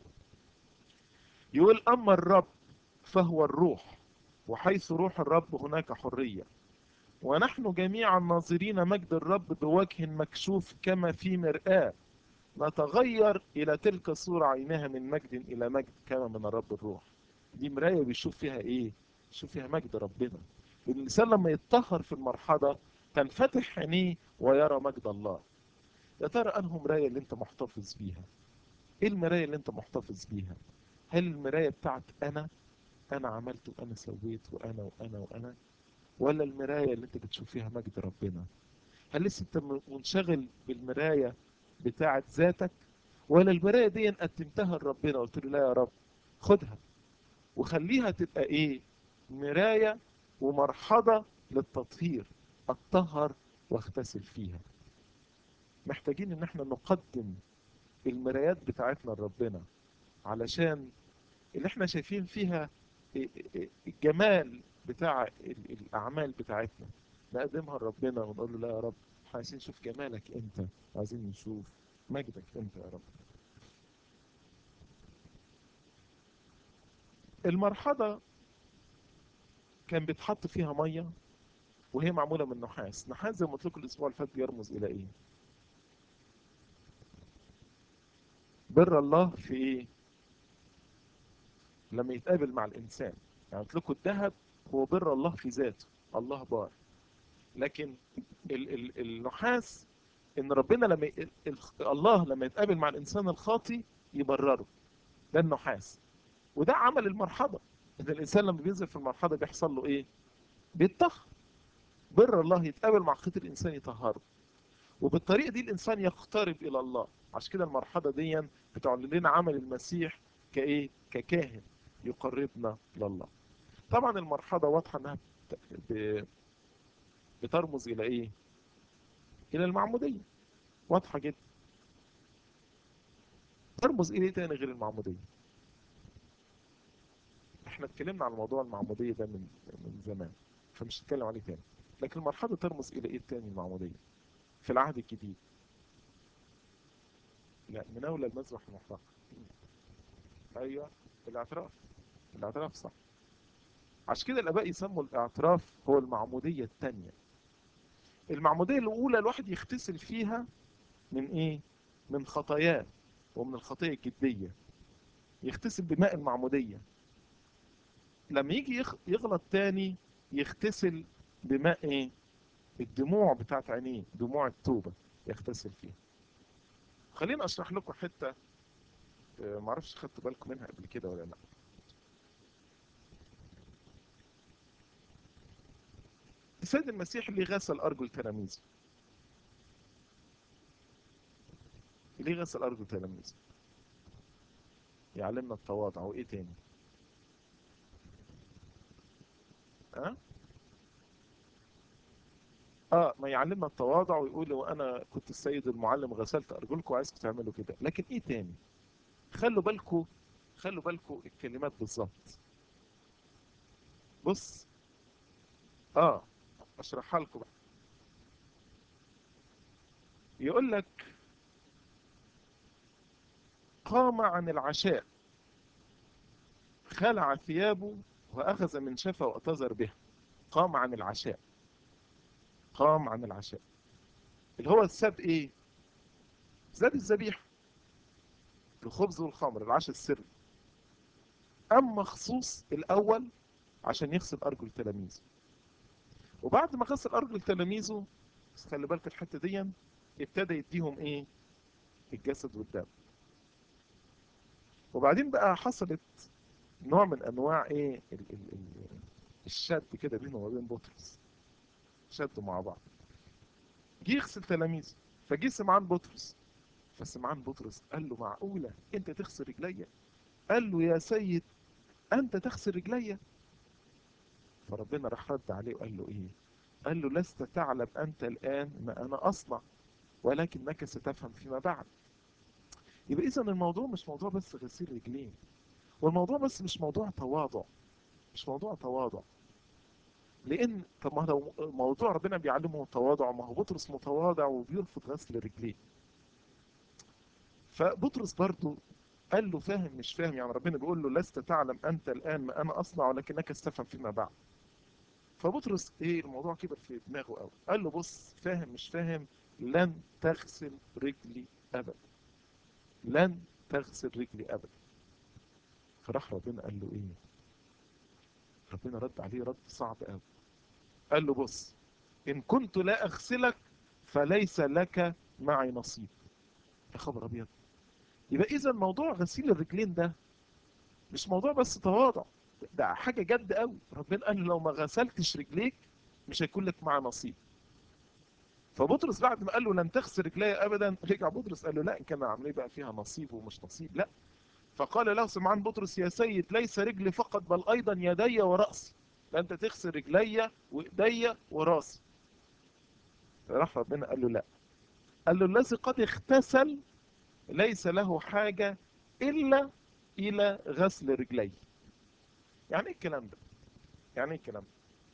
يقول اما الرب فهو الروح وحيث روح الرب هناك حرية ونحن جميعا ناظرين مجد الرب بوجه مكشوف كما في مرآة نتغير إلى تلك الصورة عينها من مجد إلى مجد كما من الرب الروح دي مراية بيشوف فيها إيه؟ يشوف فيها مجد ربنا الإنسان لما يتطهر في المرحلة تنفتح عينيه ويرى مجد الله يا ترى أنه مراية اللي أنت محتفظ بيها إيه المراية اللي أنت محتفظ بيها هل المراية بتاعت أنا أنا عملت وأنا سويت وأنا وأنا وأنا ولا المراية اللي انت بتشوف فيها مجد ربنا هل لسه انت منشغل بالمراية بتاعة ذاتك ولا المراية دي قدمتها لربنا قلت له لا يا رب خدها وخليها تبقى ايه مراية ومرحضة للتطهير اتطهر واغتسل فيها محتاجين ان احنا نقدم المرايات بتاعتنا لربنا علشان اللي احنا شايفين فيها الجمال بتاع الأعمال بتاعتنا نقدمها لربنا ونقول له لا يا رب عايزين نشوف جمالك أنت عايزين نشوف مجدك أنت يا رب المرحضة كان بيتحط فيها مية وهي معمولة من نحاس نحاس زي ما قلت لكم الأسبوع اللي فات بيرمز إلى إيه بر الله في إيه لما يتقابل مع الإنسان يعني قلت لكم الذهب هو بر الله في ذاته الله بار لكن ال ال النحاس ان ربنا لما ي... الله لما يتقابل مع الانسان الخاطي يبرره ده النحاس وده عمل المرحضه ان الانسان لما بينزل في المرحضه بيحصل له ايه بيتطهر بر الله يتقابل مع خيط الانسان يطهره وبالطريقه دي الانسان يقترب الى الله عشان كده المرحضه دي بتعلن لنا عمل المسيح كايه ككاهن يقربنا لله طبعا المرحضة واضحة انها بترمز الى ايه الى المعمودية واضحة جدا ترمز الى ايه تاني غير المعمودية احنا اتكلمنا عن موضوع المعمودية ده من من زمان فمش هتكلم عليه تاني لكن المرحلة ترمز الى ايه تاني المعمودية في العهد الجديد لا من اولى المذبح المحرق ايوه الاعتراف الاعتراف صح عشان كده الاباء يسموا الاعتراف هو المعموديه الثانيه المعموديه الاولى الواحد يغتسل فيها من ايه من خطاياه ومن الخطيه الجديه يغتسل بماء المعموديه لما يجي يغلط تاني يغتسل بماء ايه الدموع بتاعت عينيه دموع التوبه يغتسل فيها خليني اشرح لكم حته ما اعرفش خدتوا بالكم منها قبل كده ولا لا السيد المسيح اللي غسل ارجل تلاميذه ليه غسل ارجل تلاميذه يعلمنا التواضع وايه تاني ها اه ما يعلمنا التواضع ويقول وانا كنت السيد المعلم غسلت ارجلكم وعايزكم تعملوا كده لكن ايه تاني خلوا بالكم خلوا بالكم الكلمات بالظبط بص اه اشرحها لكم بقى يقول لك قام عن العشاء خلع ثيابه واخذ من شفه واعتذر بها قام عن العشاء قام عن العشاء اللي هو الساب ايه ساب الذبيحه الخبز والخمر العشاء السري اما خصوص الاول عشان يغسل ارجل تلاميذه وبعد ما غسل ارجل تلاميذه بس خلي بالك الحته دي ابتدى يديهم ايه الجسد والدم وبعدين بقى حصلت نوع من انواع ايه ال ال ال الشد كده بينه وبين بطرس شدوا مع بعض جه يغسل تلاميذه فجه سمعان بطرس فسمعان بطرس قال له معقوله انت تغسل رجليا قال له يا سيد انت تغسل رجليا فربنا راح رد عليه وقال له ايه قال له لست تعلم انت الان ما انا اصنع ولكنك ستفهم فيما بعد يبقى اذا الموضوع مش موضوع بس غسيل رجلين والموضوع بس مش موضوع تواضع مش موضوع تواضع لان طب ما لو موضوع ربنا بيعلمه التواضع ما هو بطرس متواضع وبيرفض غسل رجليه فبطرس برضو قال له فاهم مش فاهم يعني ربنا بيقول له لست تعلم انت الان ما انا اصنع ولكنك استفهم فيما بعد فبطرس ايه الموضوع كبر في دماغه قوي قال له بص فاهم مش فاهم لن تغسل رجلي ابدا لن تغسل رجلي ابدا فراح ربنا قال له ايه ربنا رد عليه رد صعب قوي قال له بص ان كنت لا اغسلك فليس لك معي نصيب يا خبر ابيض يبقى اذا موضوع غسيل الرجلين ده مش موضوع بس تواضع ده حاجه جد قوي ربنا قال لو ما غسلتش رجليك مش هيكون لك معي نصيب فبطرس بعد ما قال له لن تغسل رجلي ابدا رجع بطرس قال له لا ان كان عامل بقى فيها نصيب ومش نصيب لا فقال له سمعان بطرس يا سيد ليس رجلي فقط بل ايضا يدي وراسي ده انت تغسل رجلي وايدي وراسي راح ربنا قال له لا قال له الذي قد اغتسل ليس له حاجة إلا إلى غسل رجليه يعني ايه الكلام ده يعني ايه الكلام ده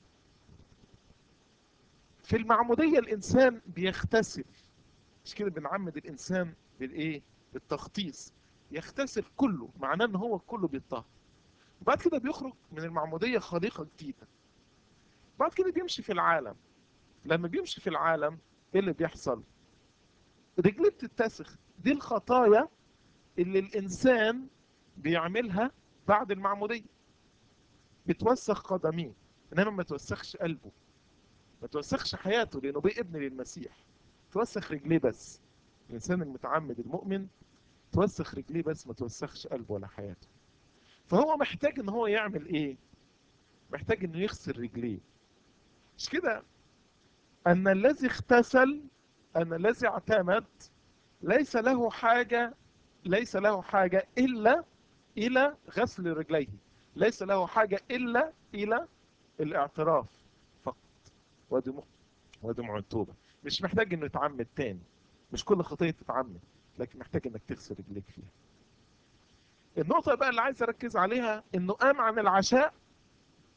في المعمودية الإنسان بيغتسل مش كده بنعمد الإنسان بالإيه بالتخطيص يغتسل كله معناه إن هو كله بيتطهر وبعد كده بيخرج من المعمودية خليقة جديدة بعد كده بيمشي في العالم لما بيمشي في العالم ايه اللي بيحصل رجليه بتتسخ دي الخطايا اللي الانسان بيعملها بعد المعموديه بتوسخ قدميه انما ما توسخش قلبه ما توسخش حياته لانه بيه ابن للمسيح توسخ رجليه بس الانسان المتعمد المؤمن توسخ رجليه بس ما توسخش قلبه ولا حياته فهو محتاج ان هو يعمل ايه محتاج انه يغسل رجليه مش كده ان الذي اغتسل ان الذي اعتمد ليس له حاجة ليس له حاجة إلا إلى غسل رجليه ليس له حاجة إلا إلى الاعتراف فقط ودموع ودموع التوبة مش محتاج إنه يتعمد تاني مش كل خطية تتعمد لكن محتاج إنك تغسل رجليك فيها النقطة بقى اللي عايز أركز عليها إنه قام عن العشاء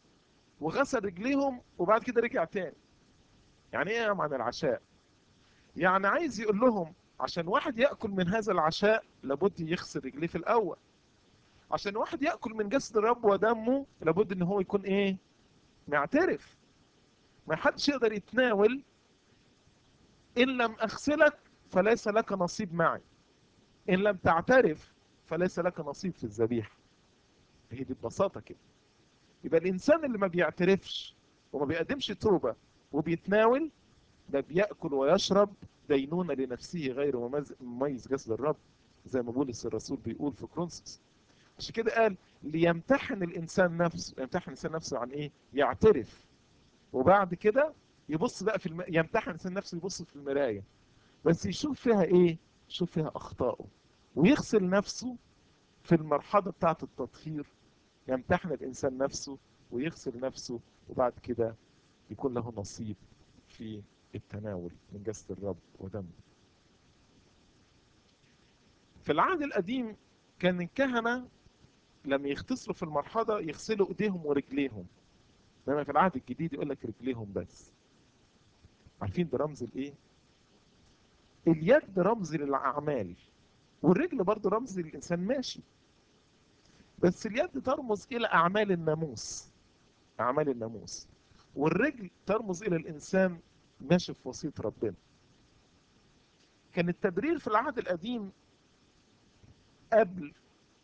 وغسل رجليهم وبعد كده رجع تاني يعني إيه قام عن العشاء يعني عايز يقول لهم عشان واحد ياكل من هذا العشاء لابد يغسل رجليه في الاول عشان واحد ياكل من جسد الرب ودمه لابد ان هو يكون ايه معترف ما حدش يقدر يتناول ان لم اغسلك فليس لك نصيب معي ان لم تعترف فليس لك نصيب في الذبيحه هي دي ببساطه كده يبقى الانسان اللي ما بيعترفش وما بيقدمش توبه وبيتناول ده بياكل ويشرب دينونه لنفسه غير مميز جسد الرب زي ما بولس الرسول بيقول في كرونسوس عشان كده قال ليمتحن الانسان نفسه يمتحن الانسان نفسه عن ايه يعترف وبعد كده يبص بقى في الم... يمتحن الانسان نفسه يبص في المرايه بس يشوف فيها ايه يشوف فيها اخطائه ويغسل نفسه في المرحله بتاعه التطهير يمتحن الانسان نفسه ويغسل نفسه وبعد كده يكون له نصيب في التناول من جسد الرب ودمه في العهد القديم كان الكهنة لما يغتسلوا في المرحضة يغسلوا ايديهم ورجليهم انما في العهد الجديد يقول لك رجليهم بس عارفين ده رمز الايه اليد رمز للاعمال والرجل برضه رمز للانسان ماشي بس اليد ترمز الى اعمال الناموس اعمال الناموس والرجل ترمز الى الانسان ماشي في وصيه ربنا كان التبرير في العهد القديم قبل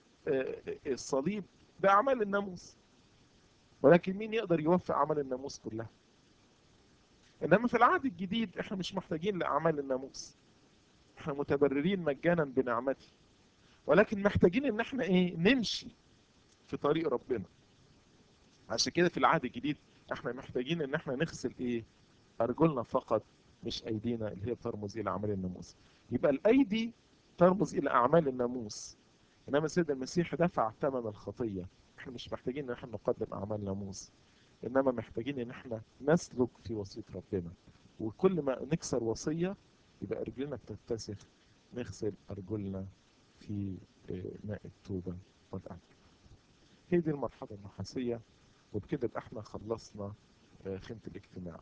الصليب باعمال الناموس ولكن مين يقدر يوفي اعمال الناموس كلها انما في العهد الجديد احنا مش محتاجين لاعمال الناموس احنا متبررين مجانا بنعمته ولكن محتاجين ان احنا ايه نمشي في طريق ربنا عشان كده في العهد الجديد احنا محتاجين ان احنا نغسل ايه ارجلنا فقط مش ايدينا اللي هي بترمز الى اعمال الناموس يبقى الايدي ترمز الى اعمال الناموس انما السيد المسيح دفع ثمن الخطيه احنا مش محتاجين ان احنا نقدم اعمال ناموس انما محتاجين ان احنا نسلك في وصيه ربنا وكل ما نكسر وصيه يبقى رجلنا بتتسخ نغسل ارجلنا في ماء التوبه والأمل هي دي المرحله النحاسيه وبكده يبقى احنا خلصنا خيمه الاجتماع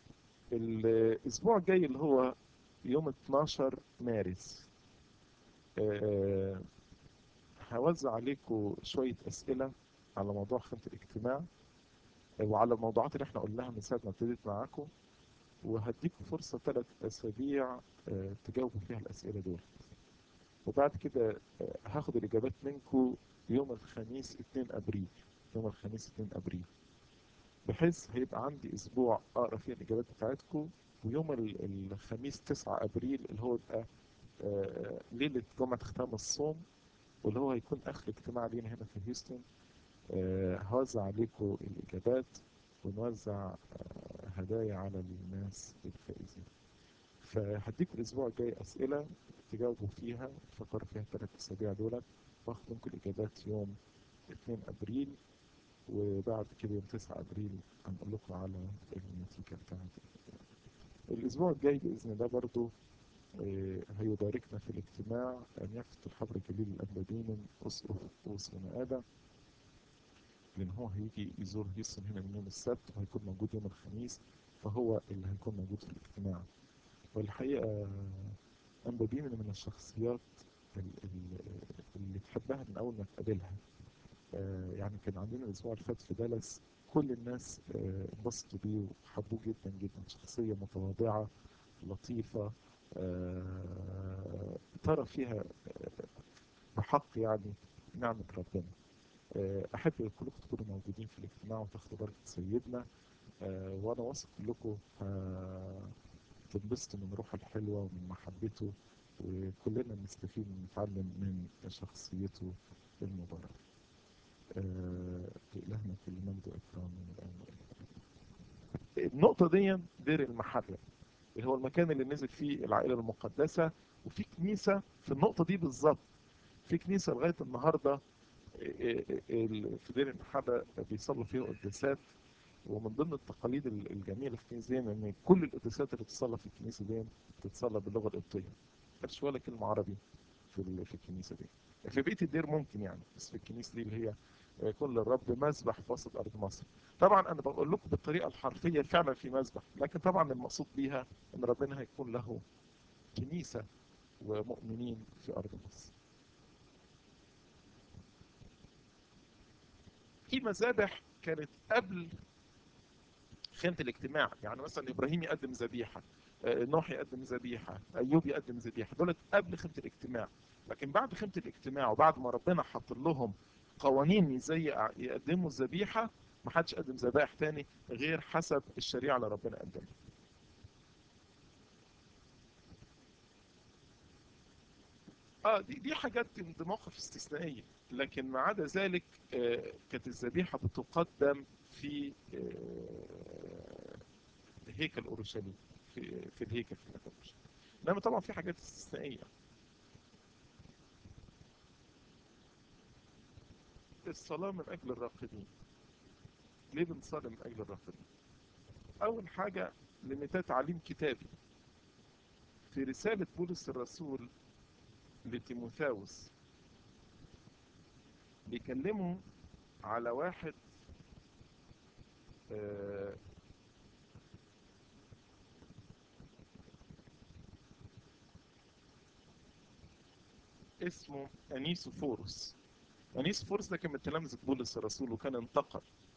الاسبوع الجاي اللي هو يوم 12 مارس أه هوزع عليكم شوية أسئلة على موضوع خيمة الاجتماع وعلى الموضوعات اللي احنا قلناها من ساعة ما ابتديت معاكم وهديكم فرصة ثلاث أسابيع أه تجاوبوا فيها الأسئلة دول وبعد كده أه هاخد الإجابات منكم يوم الخميس 2 أبريل يوم الخميس 2 أبريل بحيث هيبقى عندي أسبوع أقرأ فيه الإجابات بتاعتكم ويوم الخميس 9 أبريل اللي هو يبقى ليلة جمعة ختام الصوم واللي هو هيكون اخر اجتماع لينا هنا في هيوستن آه هوزع عليكم الاجابات ونوزع آه هدايا على الناس الفائزين فهديكم الاسبوع الجاي اسئله تجاوبوا فيها تفكروا فيها الثلاث اسابيع دولت واخد منكم الاجابات يوم 2 ابريل وبعد كده يوم 9 ابريل هنقول لكم على النتيجه بتاعت الاسبوع الجاي باذن الله برضو هيباركنا في الاجتماع أن يفتح الحبر الجليل الأبدين أسقف أوس ونقادة لأن هو هيجي يزور هيوستن هنا من يوم السبت وهيكون موجود يوم الخميس فهو اللي هيكون موجود في الاجتماع والحقيقة أنبابين من الشخصيات اللي تحبها من أول ما تقابلها يعني كان عندنا الأسبوع اللي فات في دالاس كل الناس انبسطوا بيه وحبوه جدا جدا شخصية متواضعة لطيفة آه ترى فيها بحق يعني نعمة ربنا آه أحب كلكم تكونوا موجودين في الاجتماع وتاخدوا بركة سيدنا آه وأنا واثق كلكم تنبسطوا من روحه الحلوة ومن محبته وكلنا نستفيد ونتعلم من شخصيته المباركة لإلهنا كل مجد وإكرام من الآن النقطة دي دير المحرم اللي هو المكان اللي نزل فيه العائلة المقدسة وفي كنيسة في النقطة دي بالظبط في كنيسة لغاية النهاردة في دير المحرة بيصلوا فيها قداسات ومن ضمن التقاليد الجميلة في الكنيسة دي ان كل القداسات اللي بتصلى في الكنيسة دي بتتصلى باللغة القبطية مفيش ولا كلمة عربي في في الكنيسة دي في بيت الدير ممكن يعني بس في الكنيسة دي اللي هي يكون للرب مذبح في وسط أرض مصر طبعا أنا بقول لكم بالطريقة الحرفية فعلا في مذبح لكن طبعا المقصود بيها أن ربنا هيكون له كنيسة ومؤمنين في أرض مصر في مذابح كانت قبل خيمة الاجتماع يعني مثلا إبراهيم يقدم ذبيحة نوح يقدم ذبيحة أيوب يقدم ذبيحة دولت قبل خيمة الاجتماع لكن بعد خيمة الاجتماع وبعد ما ربنا حط لهم قوانين ازاي يقدموا الذبيحة ما حدش قدم ذبائح تاني غير حسب الشريعة اللي ربنا قدمها اه دي دي حاجات دي مواقف استثنائيه لكن ما عدا ذلك آه كانت الذبيحه بتقدم في آه هيكل اورشليم في في الهيكل في مكان انما طبعا في حاجات استثنائيه الصلاه من اجل الراقدين ليه بنصلي من اجل الراقدين اول حاجه لان ده تعليم كتابي في رساله بولس الرسول لتيموثاوس بيكلموا على واحد آه اسمه أنيسوفورس أنيسوفورس ده كان من تلامذة بولس الرسول وكان انتقل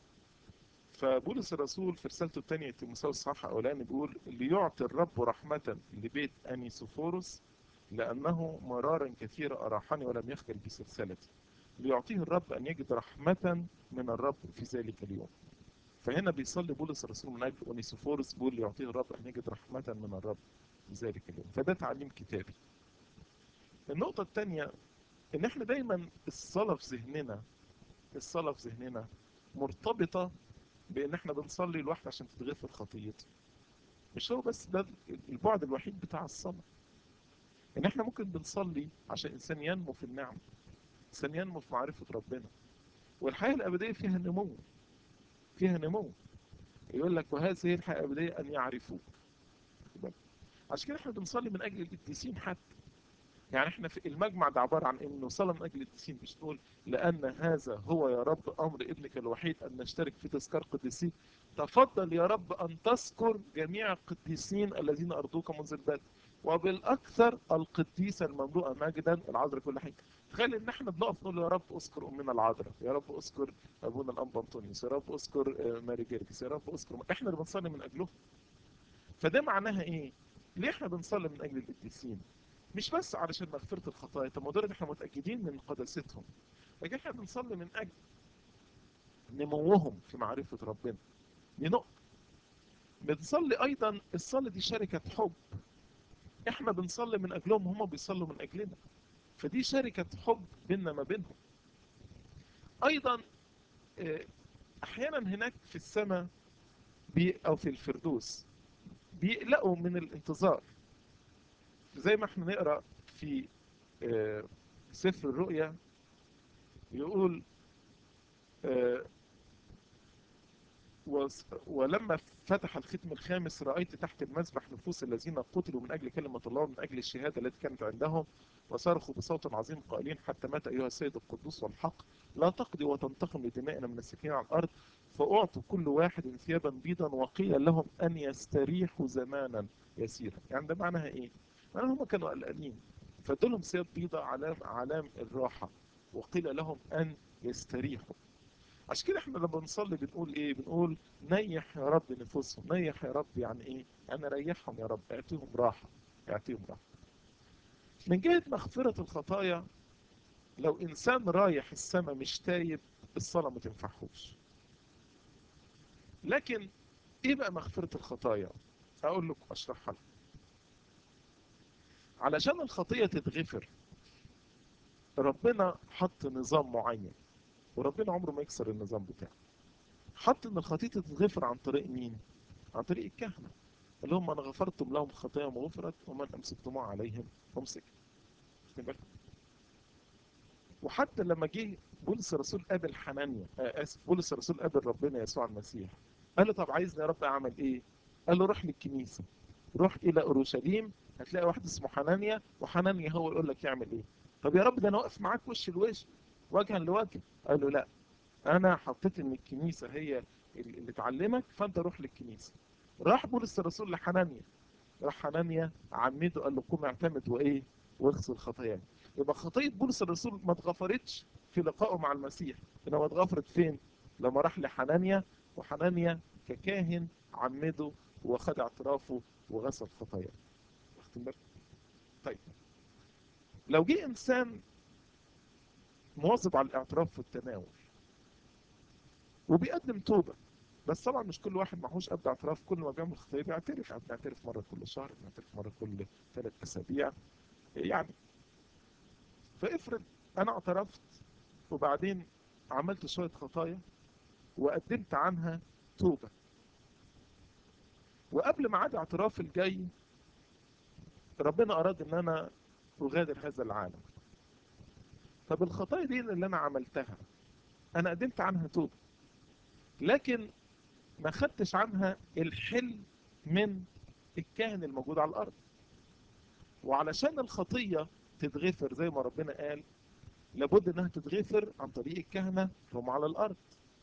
فبولس الرسول في رسالته الثانية تيموثاوس صح أولاني بيقول ليعطي الرب رحمة لبيت أنيسوفورس لأنه مرارا كثيرة أراحني ولم يخجل بسلسلتي ليعطيه الرب أن يجد رحمة من الرب في ذلك اليوم فهنا بيصلي بولس الرسول من أجل أونيسوفورس بيقول ليعطيه الرب أن يجد رحمة من الرب في ذلك اليوم فده تعليم كتابي النقطة الثانية إن إحنا دايما الصلاة في ذهننا الصلاة في ذهننا مرتبطة بإن إحنا بنصلي الواحد عشان تتغفر خطيته مش هو بس ده البعد الوحيد بتاع الصلاة ان احنا ممكن بنصلي عشان الانسان ينمو في النعم الانسان ينمو في معرفة ربنا والحياة الابدية فيها نمو فيها نمو يقول لك وهذه الحياة الابدية ان يعرفوك عشان كده احنا بنصلي من اجل القديسين حتى يعني احنا في المجمع ده عبارة عن انه صلاة من اجل القديسين مش تقول لان هذا هو يا رب امر ابنك الوحيد ان نشترك في تذكار قديسين تفضل يا رب ان تذكر جميع القديسين الذين ارضوك منذ البدء وبالاكثر القديسه المملوءه مجدا العذراء كل حاجه تخيل ان احنا بنقف نقول يا رب اذكر امنا العذراء يا رب اذكر ابونا الانبا انطونيوس يا رب اذكر ماري جيركس يا رب اذكر احنا اللي بنصلي من اجلهم فده معناها ايه ليه احنا بنصلي من اجل القديسين مش بس علشان مغفره الخطايا طب ما دول احنا متاكدين من قداستهم لكن احنا بنصلي من اجل نموهم في معرفه ربنا دي نقطه بنصلي ايضا الصلاه دي شركه حب احنا بنصلي من اجلهم هم بيصلوا من اجلنا فدي شركة حب بيننا ما بينهم ايضا احيانا هناك في السماء بي او في الفردوس بيقلقوا من الانتظار زي ما احنا نقرا في سفر الرؤيا يقول ولما فتح الختم الخامس رأيت تحت المذبح نفوس الذين قتلوا من أجل كلمة الله ومن أجل الشهادة التي كانت عندهم وصرخوا بصوت عظيم قائلين حتى مات أيها السيد القدوس والحق لا تقضي وتنتقم لدمائنا من الساكنين على الأرض فأعطوا كل واحد ثيابا بيضا وقيل لهم أن يستريحوا زمانا يسيرا يعني ده معناها إيه؟ معناها هم كانوا قلقانين فادولهم ثياب بيضة علام علام الراحة وقيل لهم أن يستريحوا عشان كده احنا لما بنصلي بنقول ايه بنقول نيح يا رب نفوسهم نيح يا رب يعني ايه يعني ريحهم يا رب اعطيهم راحة اعطيهم راحة من جهة مغفرة الخطايا لو انسان رايح السماء مش تايب الصلاة ما تنفعهوش لكن ايه بقى مغفرة الخطايا اقول لكم اشرحها لكم علشان الخطية تتغفر ربنا حط نظام معين وربنا عمره ما يكسر النظام بتاعه حط ان الخطيئة تتغفر عن طريق مين عن طريق الكهنة اللي هم من غفرتم لهم خطايا مغفرت ومن امسكتم عليهم امسك وحتى لما جه بولس الرسول قابل حنانيا آه اسف بولس الرسول قابل ربنا يسوع المسيح قال له طب عايزني يا رب اعمل ايه قال له روح للكنيسه روح الى اورشليم هتلاقي واحد اسمه حنانيا وحنانيا هو يقول لك يعمل ايه طب يا رب ده انا واقف معاك وش لوش وجها لوجه قال له لا انا حطيت ان الكنيسه هي اللي تعلمك فانت روح للكنيسه راح بولس الرسول لحنانيا راح حنانيا عمته قال له قوم اعتمد وايه واغسل خطاياك يبقى خطيه بولس الرسول ما اتغفرتش في لقائه مع المسيح انما اتغفرت فين لما راح لحنانيا وحنانيا ككاهن عمده وخد اعترافه وغسل خطاياه واخدين بالك طيب لو جه انسان مواظب على الاعتراف في التناول وبيقدم توبه بس طبعا مش كل واحد معهوش قد اعتراف كل ما بيعمل خطيه بيعترف يعني بنعترف مره كل شهر بنعترف مره كل ثلاث اسابيع يعني فافرض انا اعترفت وبعدين عملت شويه خطايا وقدمت عنها توبه وقبل ميعاد اعتراف الجاي ربنا اراد ان انا اغادر هذا العالم طب الخطايا دي اللي انا عملتها انا قدمت عنها توبه لكن ما خدتش عنها الحل من الكاهن الموجود على الارض وعلشان الخطيه تتغفر زي ما ربنا قال لابد انها تتغفر عن طريق الكهنه اللي هم على الارض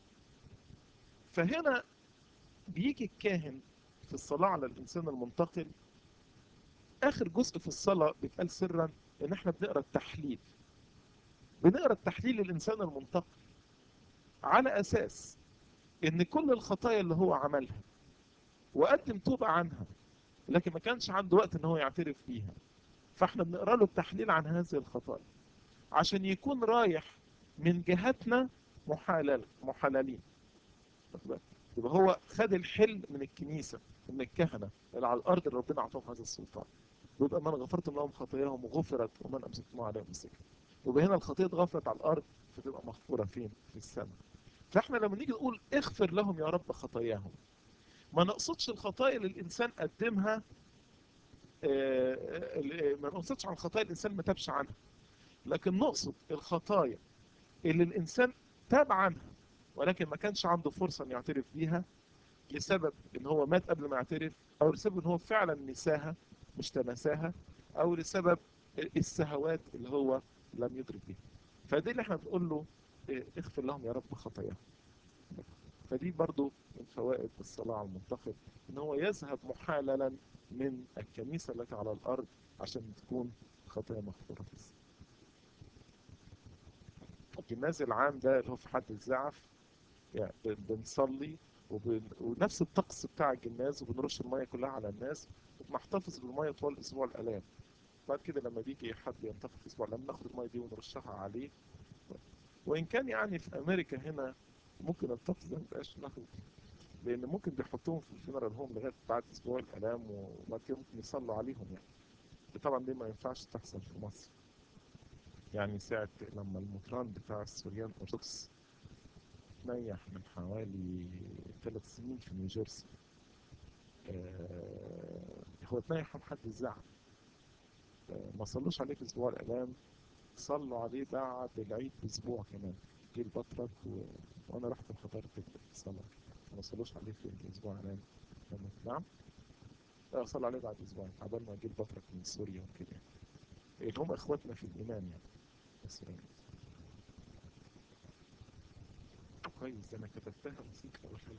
فهنا بيجي الكاهن في الصلاه على الانسان المنتقل اخر جزء في الصلاه بيتقال سرا ان احنا بنقرا التحليل بنقرا التحليل للانسان المنتقل على اساس ان كل الخطايا اللي هو عملها وقدم توبه عنها لكن ما كانش عنده وقت ان هو يعترف بيها فاحنا بنقرا له التحليل عن هذه الخطايا عشان يكون رايح من جهتنا محلل محللين يبقى هو خد الحل من الكنيسه من الكهنه اللي على الارض اللي ربنا اعطاهم هذا السلطان ويبقى من غفرتم لهم خطاياهم وغفرت ومن امسكتم عليهم السجن ويبقى هنا الخطيه اتغفرت على الارض فتبقى مغفوره فين؟ في السماء فاحنا لما نيجي نقول اغفر لهم يا رب خطاياهم ما نقصدش الخطايا اللي الانسان قدمها ما نقصدش عن الخطايا اللي الانسان ما تابش عنها لكن نقصد الخطايا اللي الانسان تاب عنها ولكن ما كانش عنده فرصه ان يعترف بيها لسبب ان هو مات قبل ما يعترف او لسبب ان هو فعلا نساها مش تنساها او لسبب السهوات اللي هو لم يدرك بيها فدي اللي احنا بنقول له اغفر لهم يا رب خطاياهم فدي برضو من فوائد الصلاة على المنتقد ان هو يذهب محاللا من الكنيسة التي على الارض عشان تكون خطايا مغفورة في السماء الجناز العام ده اللي هو في حد الزعف يعني بنصلي وبن... ونفس الطقس بتاع الجناز وبنرش المية كلها على الناس وبنحتفظ بالمية طوال اسبوع الالام بعد كده لما بيجي حد ينتقد في اسبوع الالام ناخد المية دي ونرشها عليه وان كان يعني في امريكا هنا ممكن الطقس ده مبقاش له لان ممكن بيحطوهم في الفينرال هوم لغايه بعد اسبوع الالام وبعد كده ممكن يصلوا عليهم يعني طبعا دي ما ينفعش تحصل في مصر يعني ساعة لما المطران بتاع السوريان أرثوذكس نيح من حوالي ثلاث سنين في نيوجيرسي آه هو اتنيح حد الزعل آه ما صلوش عليه في اسبوع الالام صلوا عليه بعد العيد باسبوع كمان جه البطرك و... وانا رحت حضرت الصلاه ما صلوش عليه في الاسبوع الالام نعم اه صلوا عليه بعد اسبوع عبال ما جه البطرك من سوريا وكده يعني هم اخواتنا في الايمان يعني بس يعني كويس ده انا كتبتها نسيت اول حاجه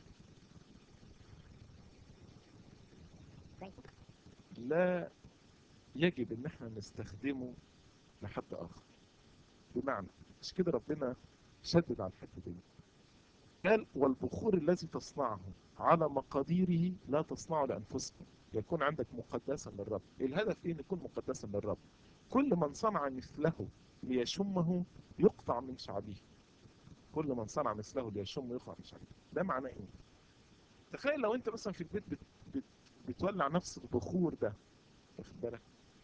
لا يجب ان احنا نستخدمه لحد اخر بمعنى مش كده ربنا شدد على الحته دي قال والبخور الذي تصنعه على مقاديره لا تصنعه لانفسكم يكون عندك مقدسا للرب الهدف ايه ان يكون مقدسا للرب كل من صنع مثله ليشمه يقطع من شعبه كل من صنع مثله ليشم يقطع من شعبه ده معناه ايه تخيل لو انت مثلا في البيت بت بت بتولع نفس البخور ده واخد بالك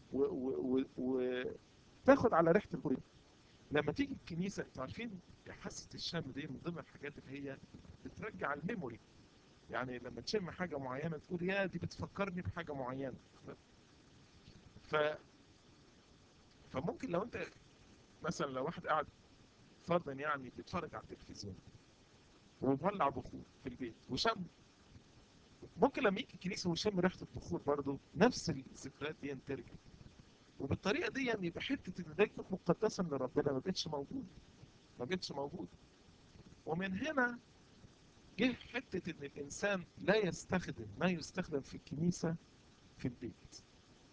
وتاخد على ريحه البخور لما تيجي الكنيسه انتوا عارفين حاسه الشم دي من ضمن الحاجات اللي هي بترجع الميموري يعني لما تشم حاجه معينه تقول يا دي بتفكرني بحاجه معينه ف فممكن لو انت مثلا لو واحد قاعد فرضا يعني بيتفرج على التلفزيون ومولع بخور في البيت وشم ممكن لما يجي الكنيسه ويشم ريحه البخور برضه نفس الذكريات دي ترجع وبالطريقه دي يعني يبقى حته ان ده يكون مقدسا لربنا ما بقتش موجود ما بقتش موجود ومن هنا جه حته ان الانسان لا يستخدم ما يستخدم في الكنيسه في البيت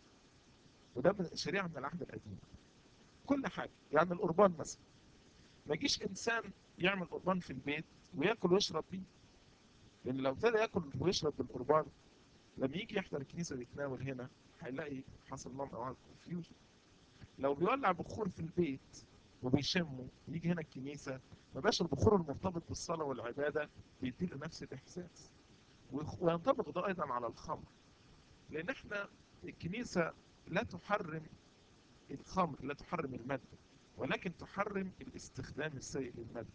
وده من شريعة من العهد القديم كل حاجة يعني القربان مثلا ما يجيش إنسان يعمل قربان في البيت وياكل ويشرب بيه لأن لو ابتدى ياكل ويشرب بالقربان لما يجي يحضر الكنيسة ويتناول هنا هيلاقي حصل نوع من أنواع الكونفيوجن لو بيولع بخور في البيت وبيشمه يجي هنا الكنيسة ما بقاش البخور المرتبط بالصلاة والعبادة بيديله نفس الإحساس وينطبق ده أيضا على الخمر لأن احنا الكنيسة لا تحرم الخمر لا تحرم المادة ولكن تحرم الاستخدام السيء للمادة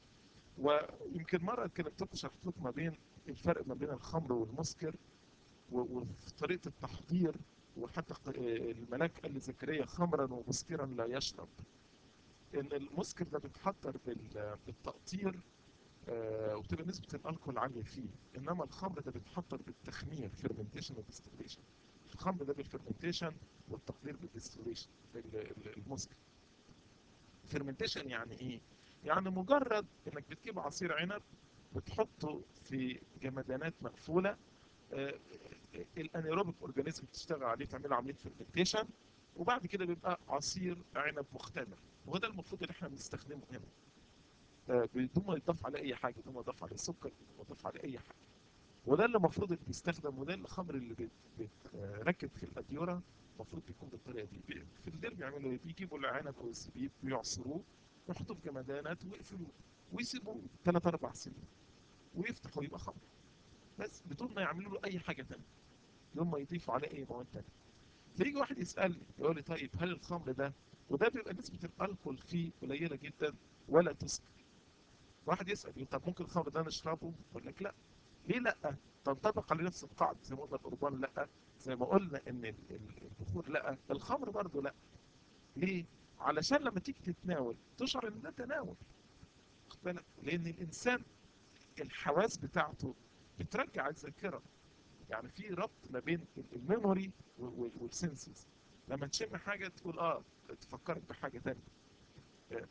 ويمكن مرة كلمت لكم شرحت لكم ما بين الفرق ما بين الخمر والمسكر وفي طريقة التحضير وحتى الملاك قال لزكريا خمرا ومسكرا لا يشرب ان المسكر ده بيتحضر بالتقطير وبتبقى نسبة الألكول عالية فيه إنما الخمر ده بيتحضر بالتخمير فيرمنتيشن وديستليشن الخمر ده بالفيرمنتيشن والتقدير بالديستليشن المسكر فيرمنتيشن يعني ايه؟ يعني مجرد انك بتجيب عصير عنب بتحطه في جمدانات مقفولة آه الانيروبيك اورجانيزم بتشتغل عليه تعمل عملية فيرمنتيشن وبعد كده بيبقى عصير عنب مختمر وده المفروض اللي احنا بنستخدمه هنا آه بدون ما يضاف عليه اي حاجة بدون ما يضاف عليه سكر بدون ما يضاف عليه اي حاجة وده اللي المفروض اللي بيستخدم وده الخمر اللي بيتركب في الاديوره المفروض بيكون بالطريقه دي في الدير بيعملوا ايه؟ بيجيبوا العنب او الزبيب بيعصروه ويحطوه في جمدانات ويقفلوه ويسيبوه ثلاث اربع سنين ويفتحوا يبقى خمر بس بدون ما يعملوا له اي حاجه ثانيه بدون ما يضيفوا عليه اي مواد ثانيه فيجي واحد يسالني يقول لي طيب هل الخمر ده وده بيبقى نسبه الالكول فيه قليله جدا ولا تسكر واحد يسال يقول طب ممكن الخمر ده نشربه؟ اقول لك لا ليه لا؟ تنطبق على نفس القاعدة زي ما قلنا القربان لا زي ما قلنا ان البخور لا الخمر برضه لا ليه؟ علشان لما تيجي تتناول تشعر ان ده تناول خد بالك لان الانسان الحواس بتاعته بترجع الذاكره يعني في ربط ما بين الميموري والسنسز لما تشم حاجه تقول اه تفكرك بحاجه ثانيه آه.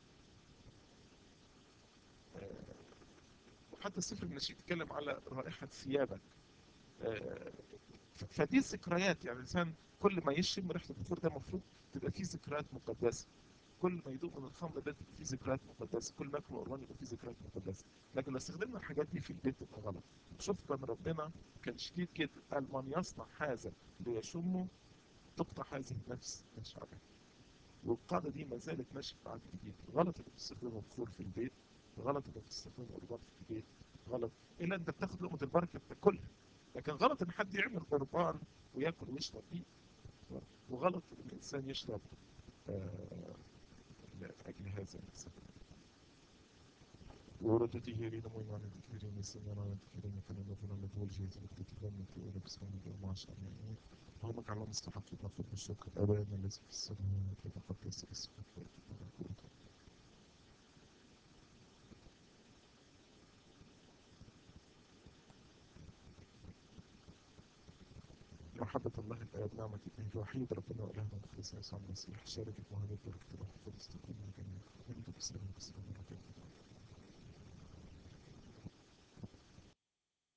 آه. حتى السفر النشيد يتكلم على رائحة ثيابك فدي ذكريات يعني الإنسان كل ما يشم ريحة البخور ده المفروض تبقى فيه ذكريات مقدسة كل ما يدوق من الخمر ده تبقى فيه ذكريات مقدسة كل ما ياكل قربان يبقى فيه ذكريات مقدسة لكن لو استخدمنا الحاجات دي في البيت تبقى غلط شوف كان ربنا كان شديد جدا قال من يصنع هذا ليشمه تقطع هذه النفس من شعبها والقاعدة دي ما زالت ماشية في العهد الجديد غلط انك تستخدمه بخور في البيت غلط انك تستخدمه قربان في البيت غلط الا انت بتاخد لقمه البركه بتاكلها لكن غلط ان حد يعمل قربان وياكل ويشرب فيه وغلط ان الانسان يشرب آه لاجل هذا الانسان وردته هيرين مويمان تكفيرين السنة تكفيرين كان الله الله طول جيز تكفيرين تقول بسم الله ما شاء الله اللهم اجعلنا مستحقين نفضل الشكر ابانا الذي في السماوات وتقدس اسمك وتقدس محبة الله الآب نعمة ابنه الوحيد ربنا وإلهنا مخلص يسوع المسيح شاركة مهابة بركة الروح القدس تكون مع جميعا ونجد بسلام بسلام